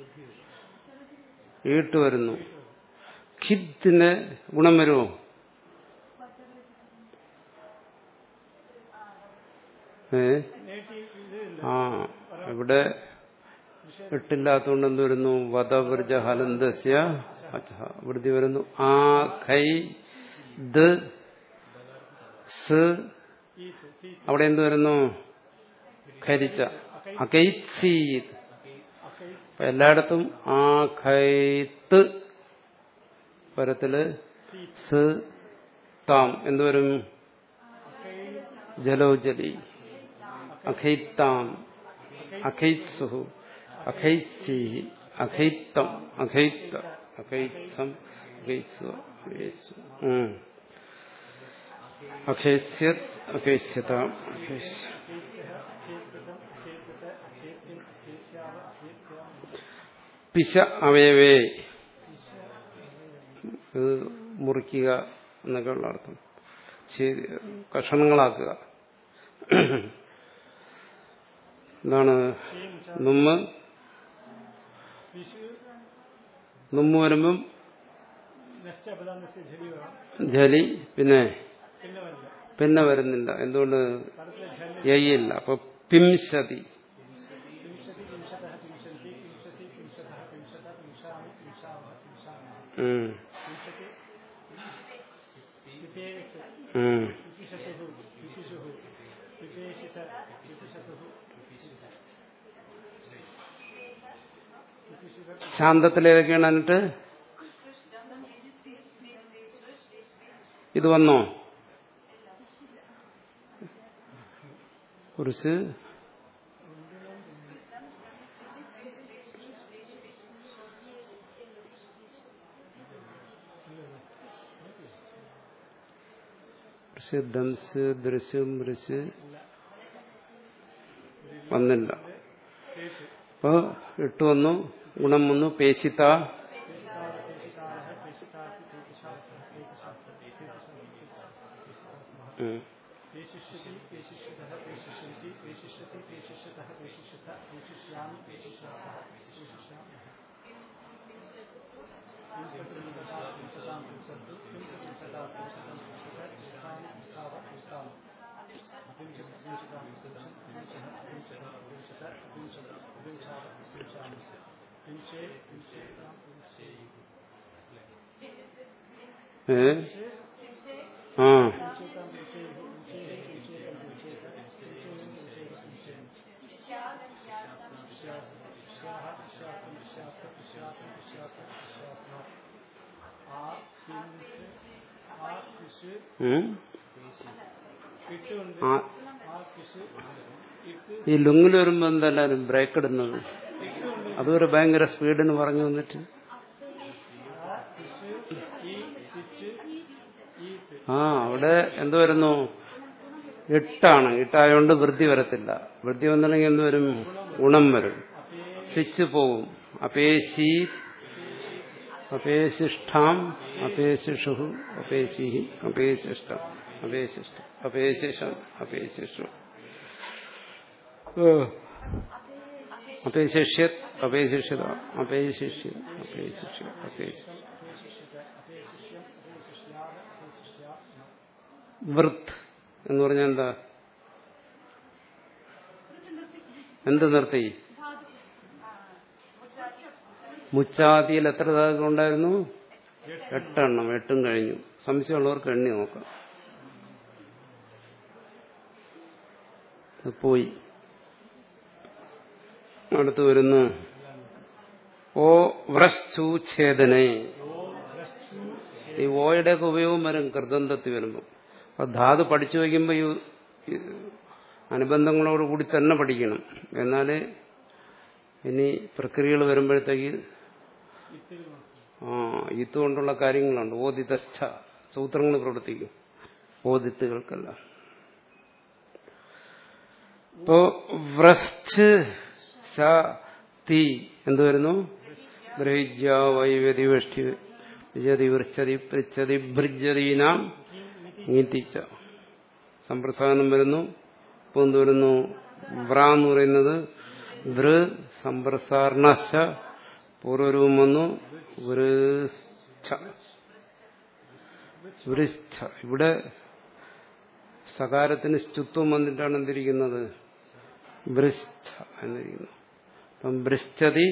S1: ഈട്ട് വരുന്നു ഖിത്തിന് ഗുണം വരുമോ ഏ
S2: നേട്ടി ഇത് ഇല്ല
S1: ആ ഇവിടെ ഇട്ടില്ലാത്തതുകൊണ്ട് എന്ത് വരുന്നു വധവൃജ ഹലന്തസ്യ അച്ഛ വൃദ്ധി വരുന്നു ആ ഖൈ ദ് സ്
S2: ഈ സീ
S1: അവിടെ എന്ത് വരുന്നു ഖരിച്ച അകൈസീത്
S2: അക്കൈ
S1: അപ്പൊ എല്ലായിടത്തും ആ ഖൈത്ത് പരത്തില് സ് താം എന്തുവരും ജലോജലി അഖൈത്താം അഖൈത്സുഹു അഖൈത്സി അഖൈത്തം അഖൈത്ത അഖൈത്തം അഖൈത്സു അഖൈത്സു ഉം. അഖൈസ്യത് അഖൈസ്യതാം അഖൈസ് പിശ അവയവേ ഇത് മുറിക്കുക എന്നൊക്കെയുള്ള അർത്ഥം ശരി കഷണങ്ങളാക്കുക എന്താണ് നുമ്മ്
S2: വിഷു
S1: നുമ്മ് വരുമ്പം
S2: നഷ്ടപദാന്നസ്യ ജലി വരാം
S1: ജലി പിന്നെ
S2: പിന്നെ വരില്ല
S1: പിന്നെ വരുന്നില്ല എന്തുകൊണ്ട്
S2: പദത്തിലെ ജലി
S1: യയില്ല അപ്പൊ പിംശതി
S2: വിംശതി വിംശതഃ വിംശന്തി വിംശതി വിംശതഃ വിംശത വിംശാമി വിംശാവഹ വിംശാമः
S1: ഉം.
S2: വിംശതി വിപേക്ഷ
S1: ഉം.
S2: വിപിശതുः വിപിഷുः വിപേഷിത വിപിശതുः വിപിഷിത
S1: ശാന്തത്തിലേതൊക്കെയാണ് എന്നിട്ട് ഇത് വന്നോ കുറിച്ച് ദംസ് ദൃശ്യം ദൃശ് വന്നില്ല
S2: കേട്ട്
S1: അപ്പൊ ഇട്ട് വന്നു ഗുണം വന്നു പേശിത്ത
S2: പേഷിതാര പേഷിതാരः പേഷിതാസി പേഷിശാസ്ത്രः പേഷിശാസ്ത്രः പേഷിശാസ്ത്രः
S1: ഉം.
S2: पेशिष्यति पेशिष्यतः पेशिष्यन्ति पेशिष्यति पेशिष्यतः पेशिष्यत पेशिष्यामि पेशिष्यासः पेशिष्यामः विंशतिविंशता विंशतां विंशतु विंशतिविंशता विंशतं विंशत विंशतानि विंशाव विंशाम विंशति विंशतां विंशतं विंशः विंशति विंशत विंशत विंशाव विंशामि विंशे विंशेतां विंशेयि
S1: ഏ ആ
S2: विंशेतां विंशेयुः विंशेः विंशेतं विंशेत विंशेयं विंशेव विंशेमि विश्याः विश्यातं विश्यास्त विश्यातं विश्यास्त विश्यास्मः आ किञ्च आ किष്
S1: ഉം.
S2: ഇട്ട് ഉണ്ട്
S1: ആ
S2: ആ കിഷ് ഇട്ട്
S1: ഈ ലുങ്ങിൽ വരുമ്പോ എന്തെല്ലാരും ബ്രേക്ക് ഇടുന്നത് അതൊരു ഭയങ്കര സ്പീഡിന് പറഞ്ഞു വന്നിട്ട്
S2: ആ കിഷ് ഈ കിച്ച് ഈട്ട്
S1: ആ അവിടെ എന്ത് വരുന്നു എട്ടാണ് എട്ടായോണ്ട് വൃദ്ധി വരത്തില്ല വൃദ്ധി വന്നില്ലെങ്കിൽ എന്ത് വരും ഗുണം വരും സ്വിച്ച് പോവും അപേശി അപേശിഷ്ഠാം അപേശിഷു അപേശി അപേശിഷ്ടം അപേശിഷ്ടം അപേശിഷം അപേശിഷു അപേശിഷ്യത് അപേശിഷ്യത അപേശിഷ്യ അപേശിഷ്യ അപേശി
S2: അപേക്ഷിഷ്യത അപേക്ഷിഷ്യം അപേക്ഷിഷ്യാമ അപേക്ഷിഷ്യാസ്മ
S1: വൃത്ത് എന്ന് പറഞ്ഞാൽ എന്താ എന്ത് നിർത്തി മുച്ചാതിയിൽ എത്ര ധാതുക്കൾ ഉണ്ടായിരുന്നു എട്ടെണ്ണം എട്ടും കഴിഞ്ഞു സംശയമുള്ളവർക്ക് എണ്ണി നോക്കാം അത് പോയി അടുത്ത് വരുന്നു ഓ വ്രശ്ചു ഛേദനെ ഈ ഓയുടെ ഒക്കെ ഉപയോഗം വരും കൃതന്തത്തിൽ വരുമ്പോൾ അപ്പൊ ധാതു പഠിച്ചു വയ്ക്കുമ്പോൾ ഈ ഈ അനുബന്ധങ്ങളോട് കൂടി തന്നെ പഠിക്കണം എന്നാലേ ഇനി പ്രക്രിയകൾ വരുമ്പോഴത്തേക്ക് ആ ഇത്ത് കൊണ്ടുള്ള കാര്യങ്ങളുണ്ട് ഓദിതസ്ഥ സൂത്രങ്ങൾ പ്രവർത്തിക്കും ഓദിത്തുകൾക്കെല്ലാം ഇപ്പോ വ്രസ്റ്റ് ശ തീ എന്ത് വരുന്നു ഗ്രഹിജ വൈവതി വൃഷ്ടി വിജതി വൃശ്ചതി പൃച്ഛതി ഭൃജതീനാം നീത്തിച്ച സമ്പ്രസാദനം വരുന്നു ഇപ്പൊ എന്ത് വരുന്നു വ്ര എന്ന് പറയുന്നത് വൃ സമ്പ്രസാരണ പൂർവരൂപം വന്നു വൃച്ഛ വൃച്ഛ ഇവിടെ സകാരത്തിന് സ്റ്റുത്വം വന്നിട്ടാണ് എന്തിരിക്കുന്നത് വൃച്ഛ എന്നിരിക്കുന്നു അപ്പം വൃശ്ചതി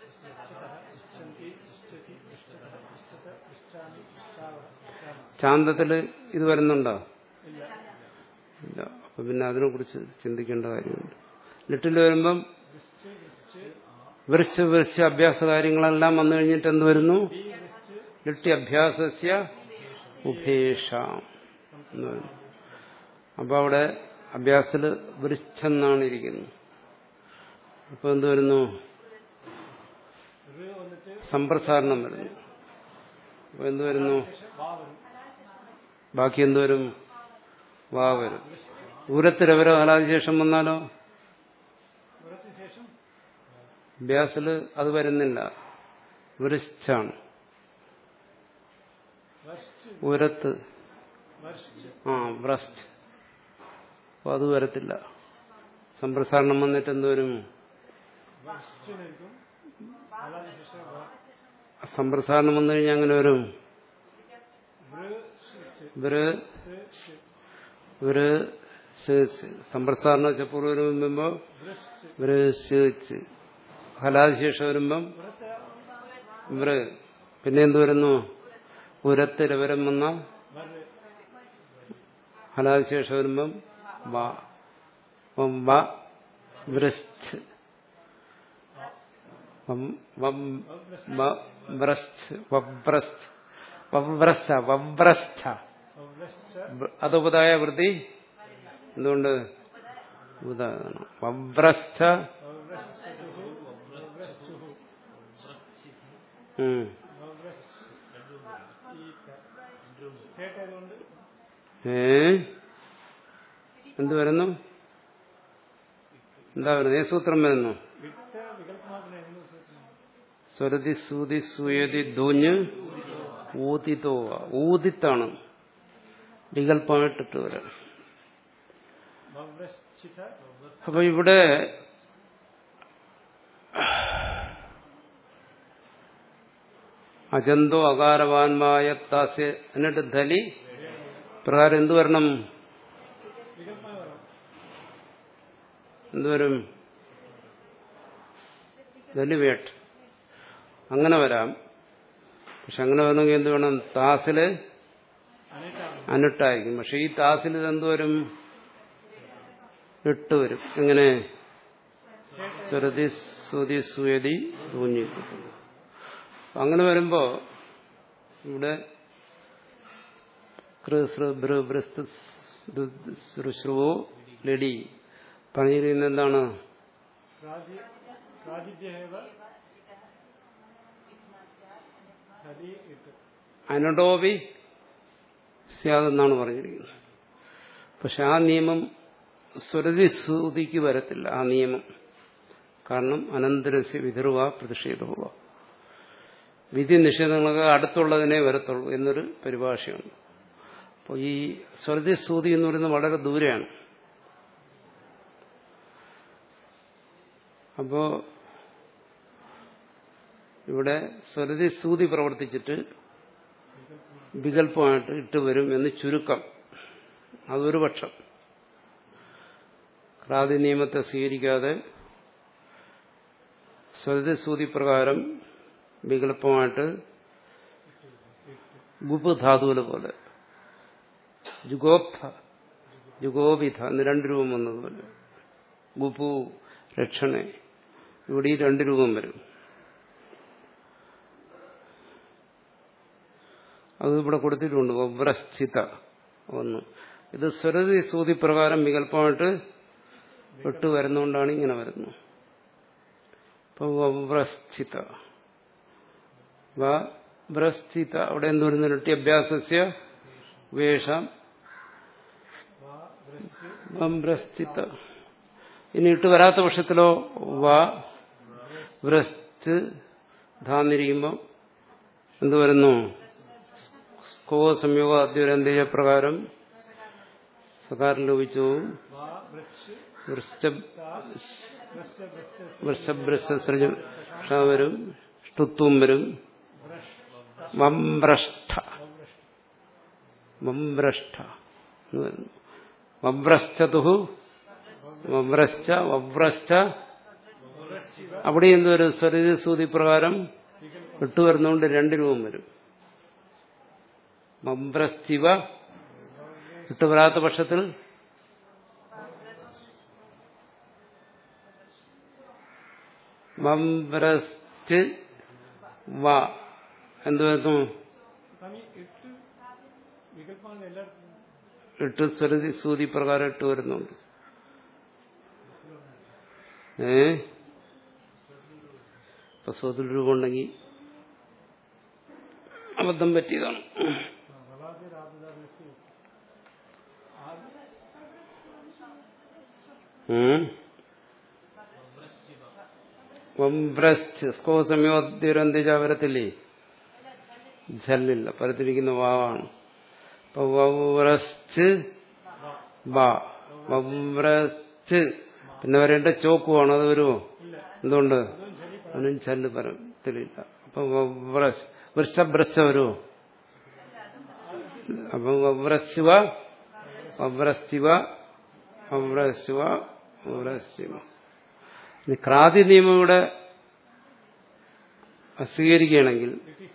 S1: ശാന്തത്തില് ഇത് വരുന്നുണ്ടോ ഇല്ല അപ്പൊ പിന്നെ അതിനെ കുറിച്ച് ചിന്തിക്കേണ്ട കാര്യമുണ്ട് ലിട്ടിൽ വരുമ്പം വൃശ്ച വൃശ്ച അഭ്യാസ കാര്യങ്ങളെല്ലാം വന്നു കഴിഞ്ഞിട്ട് എന്ത് വരുന്നു ലിട്ടി അഭ്യാസസ്യ ഉപേക്ഷ എന്ന് പറയുന്നു അപ്പൊ അവിടെ അഭ്യാസത്തില് വൃച്ഛെന്നാണ് ഇരിക്കുന്നത് അപ്പൊ എന്ത് വരുന്നു സമ്പ്രസാരണം വരുന്നു അപ്പൊ എന്ത് വരുന്നു ബാക്കി എന്ത് വരും വാ വരും ദൂരത്തിരവരോ കാലാതിശേഷം വന്നാലോ അഭ്യാസില് അത് വരുന്നില്ല വൃശ്ചാണ് ഉരത്ത് ആ വ്രസ്റ്റ് അപ്പൊ അത് വരത്തില്ല സമ്പ്രസാരണം വന്നിട്ട് എന്തുവരും സമ്പ്രസാരണം വന്നു കഴിഞ്ഞാൽ അങ്ങനെ വരും ഇവര് ഇവര് സമ്പ്രസാരണം വെച്ച പൂർവ്വം വരുമ്പോ ഇവര് ശേച്ച് ഫലാശേഷം വരുമ്പം ഇവര് പിന്നെ എന്ത് വരുന്നു ഉരത്ത് രവരം വന്ന ഫലാശേഷം വരുമ്പം വ വം വ വൃശ്ച് വം വം വ വ്രശ്ച് വവ്രശ്ച് വവ്രശ്ച വവ്രശ്ച അത് ഉപതായ വൃത്തി എന്തുകൊണ്ട് ഉദാഹരണം വവ്രശ്ച ഉം. ഏ എന്ത് വരുന്നു എന്താ വരുന്നത് ഏ സൂത്രം വരുന്നു സ്വരതി സൂതി സൂയതി ധൂഞ്ഞ് ഊതിതോ ഊതിത്താണ് വികല്പമായിട്ടിട്ട് വരാം അപ്പൊ ഇവിടെ അജന്തോ അകാരവാൻമായ താസ്യ എന്നിട്ട് ധലി പ്രകാരം എന്തു വരണം എന്തുവരും ധലിവേട്ട് അങ്ങനെ വരാം പക്ഷെ അങ്ങനെ വരണമെങ്കിൽ എന്ത് വേണം താസില് അനുട്ടായിരിക്കും പക്ഷെ ഈ താസിൽ ഇതെന്ത് വരും ഇട്ട് വരും എങ്ങനെ സ്വരതി സുതി സുയതി ഊഞ്ഞി അങ്ങനെ വരുമ്പോ ഇവിടെ ശ്രുവോ ലഡി പറഞ്ഞിരിക്കുന്നത് എന്താണ് അനഡോബി സ്യാതെന്നാണ് പറഞ്ഞിരിക്കുന്നത് പക്ഷെ ആ നിയമം സ്വരതി സൂതിക്ക് വരത്തില്ല ആ നിയമം കാരണം അനന്തരസ്യ വിതറുക പ്രതിഷേധവുക വിധി നിഷേധങ്ങളൊക്കെ അടുത്തുള്ളതിനെ വരത്തുള്ളൂ എന്നൊരു പരിഭാഷയുണ്ട് അപ്പോൾ ഈ സ്വരതി സൂതി എന്ന് പറയുന്നത് വളരെ ദൂരെയാണ് അപ്പോ ഇവിടെ സ്വരതി സൂതി പ്രവർത്തിച്ചിട്ട് വികല്പമായിട്ട് ഇട്ട് വരും എന്ന് ചുരുക്കം അതൊരു പക്ഷം ക്രാതി നിയമത്തെ സ്വീകരിക്കാതെ സ്വരതി സൂതി പ്രകാരം വികല്പമായിട്ട് ഗുപ് ധാതുവിലെ പോലെ ജുഗോപ്ത ജുഗോപിധ എന്ന് രണ്ട് രൂപം വന്നതുപോലെ ഗുപു രക്ഷണേ ഇവിടെ ഈ രണ്ട് രൂപം വരും അത് ഇവിടെ കൊടുത്തിട്ടുണ്ട് വവ്രസ്ഥിത ഒന്ന് ഇത് സ്വരതി സൂതി പ്രകാരം വികല്പമായിട്ട് വിട്ടു വരുന്നതുകൊണ്ടാണ് ഇങ്ങനെ വരുന്നത് ഇപ്പൊ വവ്രസ്ഥിത വവ്രസ്ഥിത അവിടെ എന്ത് വരുന്നു നൃത്യഭ്യാസസ്യ വേഷം വംഭ്രസ്ഥിത ഇനി ഇട്ട് വരാത്ത പക്ഷത്തിലോ വ വ്രസ്റ്റ് ധാന്നിരിക്കുമ്പോൾ എന്ത് വരുന്നു സ്കോ സംയോഗ അദ്വരന്തേജ പ്രകാരം സകാരം ലോപിച്ചു
S2: വാ വൃക്ഷ്
S1: വൃഷഭ്രസൃജ വരും ഷ്ടുത്വം വരും വംഭ്രഷ്ട വംഭ്രഷ്ട എന്ന് വരുന്നു വവ്രശ്ചതു വവ്രശ്ച വവ്രശ്ച അവിടെ എന്തൊരു സ്വരൂതി പ്രകാരം വിട്ടുവരുന്നതുകൊണ്ട് രണ്ട് രൂപം വരും വംഭ്രസ്തിവ വിട്ടുവരാത്ത പക്ഷത്തിൽ വംഭ്രസ്റ്റ് വ എന്ത് വരുന്നു
S2: സ്വാമി എട്ട് വികല്പമാണ് എല്ലാവർക്കും
S1: എട്ട് സ്വരതി സൂതി പ്രകാരം ഇട്ട് വരുന്നുണ്ട് ഏ ഇപ്പൊ സ്വതിൽ രൂപം ഉണ്ടെങ്കിൽ അബദ്ധം പറ്റിയതാണ്
S2: വളാതെ രാധുദാനത്തിൽ
S1: ഉം. വംഭ്രസ്റ്റ് സ്കോ സംയോദ്യരന്തിജ വരത്തില്ലേ ജല്ലില്ല പരത്തിരിക്കുന്ന വാവാണ് അപ്പൊ വവ്രസ്റ്റ് ബ വവ്രസ്റ്റ് പിന്നെ വരേണ്ട ചോക്കുവാണ് അത് വരുമോ എന്തുകൊണ്ട് അവനും ചല്ല് പരത്തിലില്ല അപ്പൊ വവ്രസ് വൃഷഭ്രശ വരുമോ അപ്പൊ വവ്രശിവ വവ്രസ്തിവ വവ്രശിവ വവ്രശിവ ഇനി ക്രാതി നിയമം ഇവിടെ സ്വീകരിക്കുകയാണെങ്കിൽ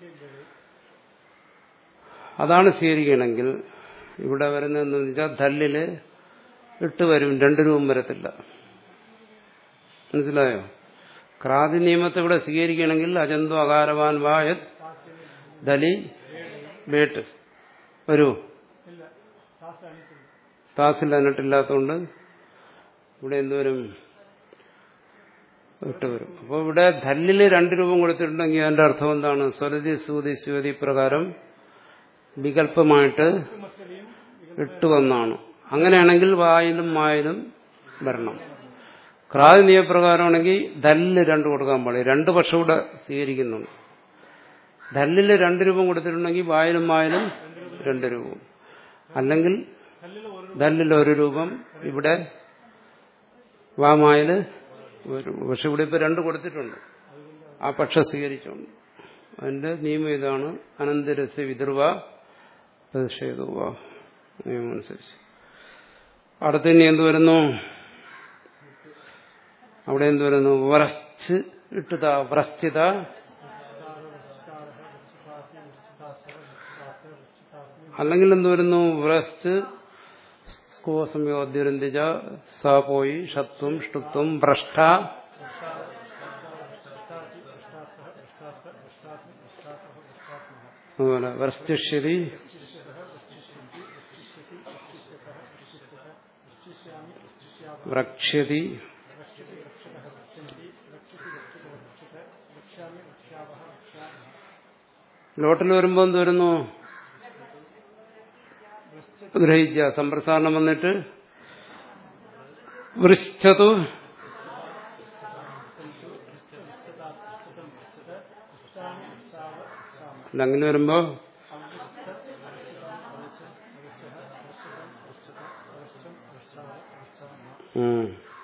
S1: അതാണ് സ്വീകരിക്കുകയാണെങ്കിൽ ഇവിടെ വരുന്നതെന്ന് വെച്ചാൽ ധല്ലില് ഇട്ട് വരും രണ്ടു രൂപം വരത്തില്ല മനസ്സിലായോ ക്രാതി നിയമത്തെ ഇവിടെ സ്വീകരിക്കുകയാണെങ്കിൽ അജന്തു അകാരവാൻ വായത് ദലി വേട്ട് വരൂ
S2: ഇല്ല താസ് അണിത്തില്ല
S1: താസിൽ എന്നിട്ടില്ലാത്തതുകൊണ്ട് ഇവിടെ എന്തുവരും ഇട്ട് വരും അപ്പോൾ ഇവിടെ ധല്ലില് രണ്ട് രൂപം കൊടുത്തിട്ടുണ്ടെങ്കിൽ അതിന്റെ അർത്ഥം എന്താണ് സ്വരതി സൂതി സ്യൂതി പ്രകാരം വികല്പമായിട്ട്
S2: മസ്കലിയും
S1: ഇട്ട് വന്നാണ് അങ്ങനെയാണെങ്കിൽ വായിലും മായിലും വരണം ക്രാതി നിയമപ്രകാരമാണെങ്കിൽ ധല്ല് രണ്ട് കൊടുക്കാൻ പാടില്ല രണ്ട് പക്ഷം ഇവിടെ സ്വീകരിക്കുന്നുണ്ട് ധല്ലില് രണ്ട് രൂപം കൊടുത്തിട്ടുണ്ടെങ്കിൽ വായിലും മായിലും രണ്ട് രൂപം അല്ലെങ്കിൽ ധല്ലിൽ ഒരു രൂപം ഇവിടെ വാമായില് ഒരു രൂപം പക്ഷെ ഇവിടെ ഇപ്പൊ രണ്ട് കൊടുത്തിട്ടുണ്ട് ആ പക്ഷം സ്വീകരിച്ചുകൊണ്ട് അതിന്റെ നിയമം ഇതാണ് അനന്തരസ്യ വിതർവ പ്രതിഷേധവ നിയമം അനുസരിച്ച് അടുത്ത ഇനി എന്ത് വരുന്നു അവിടെ എന്ത് വരുന്നു വ്രച്ച് ഇട്ടുത വ്രസ്ഥിത അല്ലെങ്കിൽ എന്ത് വരുന്നു വ്രസ്റ്റ് സ്കോസംയോദ്യരന്തിജ സ പോയി ഷത്വം ഷ്ടുത്വം ഭ്രഷ്ട അതുപോലെ വ്രസ്തിഷ്യതി വ്രക്ഷ്യതി ലോട്ടിൽ വരുമ്പോൾ എന്ത് വരുന്നു ഗ്രഹിച്ച സമ്പ്രസാരണം വന്നിട്ട് വൃശ്ചതു അല്ല അങ്ങനെ വരുമ്പോ ഉം.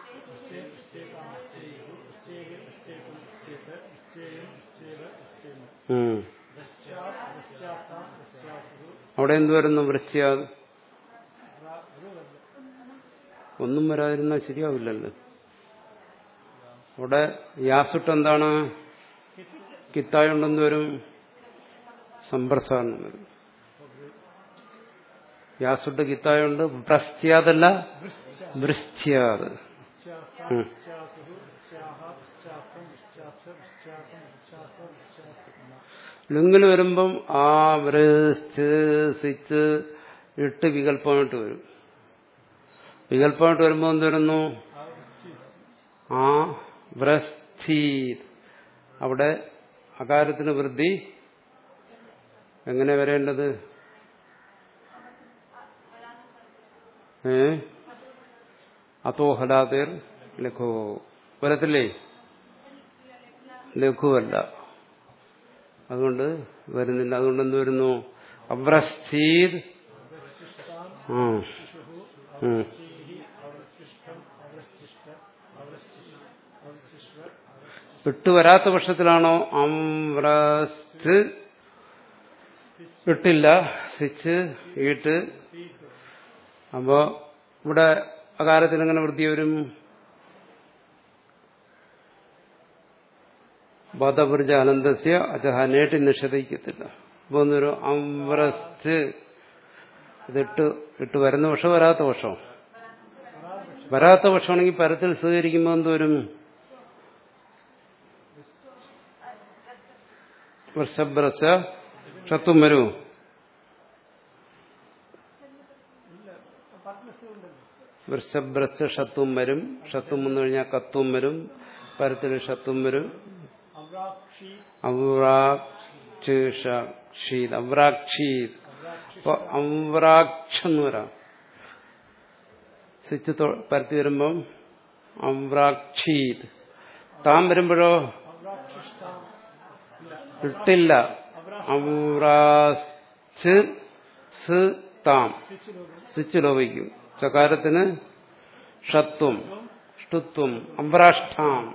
S1: ഉം. അവിടെ എന്ത് വരുന്നു വൃശ്ചിയാ ഒന്നും വരാതിരുന്നാൽ ശരിയാവില്ലല്ലോ അവിടെ യാസുട്ട് എന്താണ് കിത്തായുണ്ടെന്ന് വരും സമ്പ്രസാരണം വരും യാസുട്ട് കിത്തായുണ്ട് ഭ്രസ്ത്യാതല്ല വൃശ്ച്യാത്
S2: വിശ്ചാസ്ത
S1: ഉം.
S2: വിശ്ചാസുഹു വിശ്ചാഹ വിശ്ചാസ്തം വിശ്ചാസ്ത വിശ്ചാസം വിശ്ചാസ വിശ്ചാസ്ത
S1: ലുങ്ങിൽ വരുമ്പം ആ വ്രസ് സിച്ച് ഇട്ട് വികല്പമായിട്ട് വരും വികല്പമായിട്ട് വരുമ്പോൾ എന്ത് വരുന്നു ആ വ്രസ്ഥീത് അവിടെ അകാരത്തിന് വൃദ്ധി എങ്ങനെ വരേണ്ടത് ഏ അതോഹലാതേർ ലഘു വരത്തില്ലേ ലഘുവല്ല അതുകൊണ്ട് വരുന്നില്ല അതുകൊണ്ട് എന്ത് വരുന്നു അവ്രസ്ഥീത് ആ ഉം. വിട്ടുവരാത്ത പക്ഷത്തിലാണോ അമ്രസ് വിട്ടില്ല സിച്ച് ഈട്ട് അപ്പോ ഇവിടെ അകാരത്തിന് എങ്ങനെ വൃത്തി വരും ബദപുർജ അനന്തസ്യ അജഹ നേട്ടി നിഷേധിക്കത്തില്ല അപ്പൊ ഒന്നൊരു അമ്രസ് ഇതിട്ട് ഇട്ട് വരുന്ന പക്ഷം വരാത്ത പക്ഷം വരാത്ത പക്ഷമാണെങ്കിൽ പരത്തിൽ സ്വീകരിക്കുമ്പോൾ എന്തുവരും വൃഷഭ്രസ ഷത്വം വരൂ വൃഷഭ്രസ ഷത്വം വരും ഷത്വം വന്നു കഴിഞ്ഞാൽ കത്വം വരും പരത്തിൽ ഷത്വം വരും
S2: അവ്രാക്ഷി
S1: അവ്രാക്ഷീത് അവ്രാക്ഷീത് അപ്പൊ അവ്രാക്ഷെന്ന് വരാം സ്വിച്ച് തൊ- പരത്തി വരുമ്പം അവ്രാക്ഷീത് താൻ വരുമ്പോഴോ
S2: അവ്രാക്ഷിഷ്ടാം
S1: ഇട്ടില്ല അവ്രാസ് സ് താം സ്വിച്ച് ലോപിക്കും ചകാരത്തിന് ഷത്വം ഷ്ടുത്വം അമ്പ്രാഷ്ടാം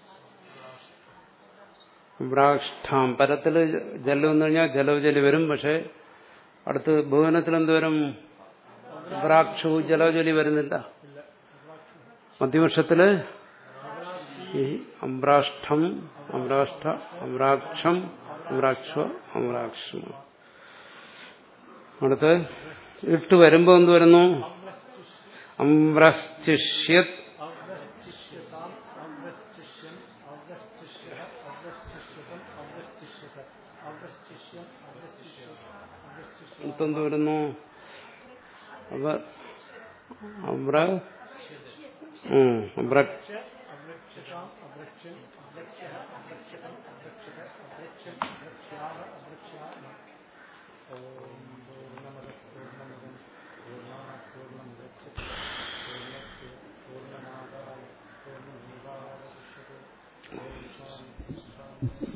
S1: അമ്പ്രാഷ്ടാം പരത്തില് ജലം വന്നു കഴിഞ്ഞാൽ ജലവുജലി വരും പക്ഷെ അടുത്ത് ഭുവനത്തിൽ എന്ത് വരും അമ്പ്രാക്ഷവും ജലവുജലി വരുന്നില്ല മധ്യപക്ഷത്തില് ഈ അമ്പ്രാഷ്ടം അമ്രാഷ്ട അമ്രാക്ഷം അമ്രാക്ഷ അമ്രാക്ഷം അടുത്ത് ഇട്ട് വരുമ്പോ എന്ത് വരുന്നു അമ്രസ്തിഷ്യത്
S2: അവ്രശ്ചിഷ്യതാം അവ്രശ്ചിഷ്യൻ അവ്രശ്ചിഷ്യ അവ്രശ്ചിഷ്യതം അവ്രശ്ചിഷ്യത അവ്രശ്ചിഷ്യൻ അവ്രശ്ചിഷ്യ അവ്രശ്ചിഷ്യ
S1: എന്ത് വരുന്നു അവ അമ്ര ഉം, അമ്ര
S2: അവ്രക്ഷ്യതാം അവ്രക്ഷ്യൻ അവ്രക്ഷ്യ അവ്രക്ഷ്യതം അവ്രക്ഷ്യത അവ്രക്ഷ്യൻ അവ്രക്ഷ്യാഹ അവ്രക്ഷ്യാമ ഓം പൂർണ്ണമദ പൂർണ്ണമിദം പൂർണ്ണാത് പൂർണ്ണം ഗച്ഛതി പൂർണ്ണസ്യ പൂർണ്ണമാദായ പൂർണ്ണമേവാവശിഷ്യത്തെ ഓം ശാന്തി ശാന്തി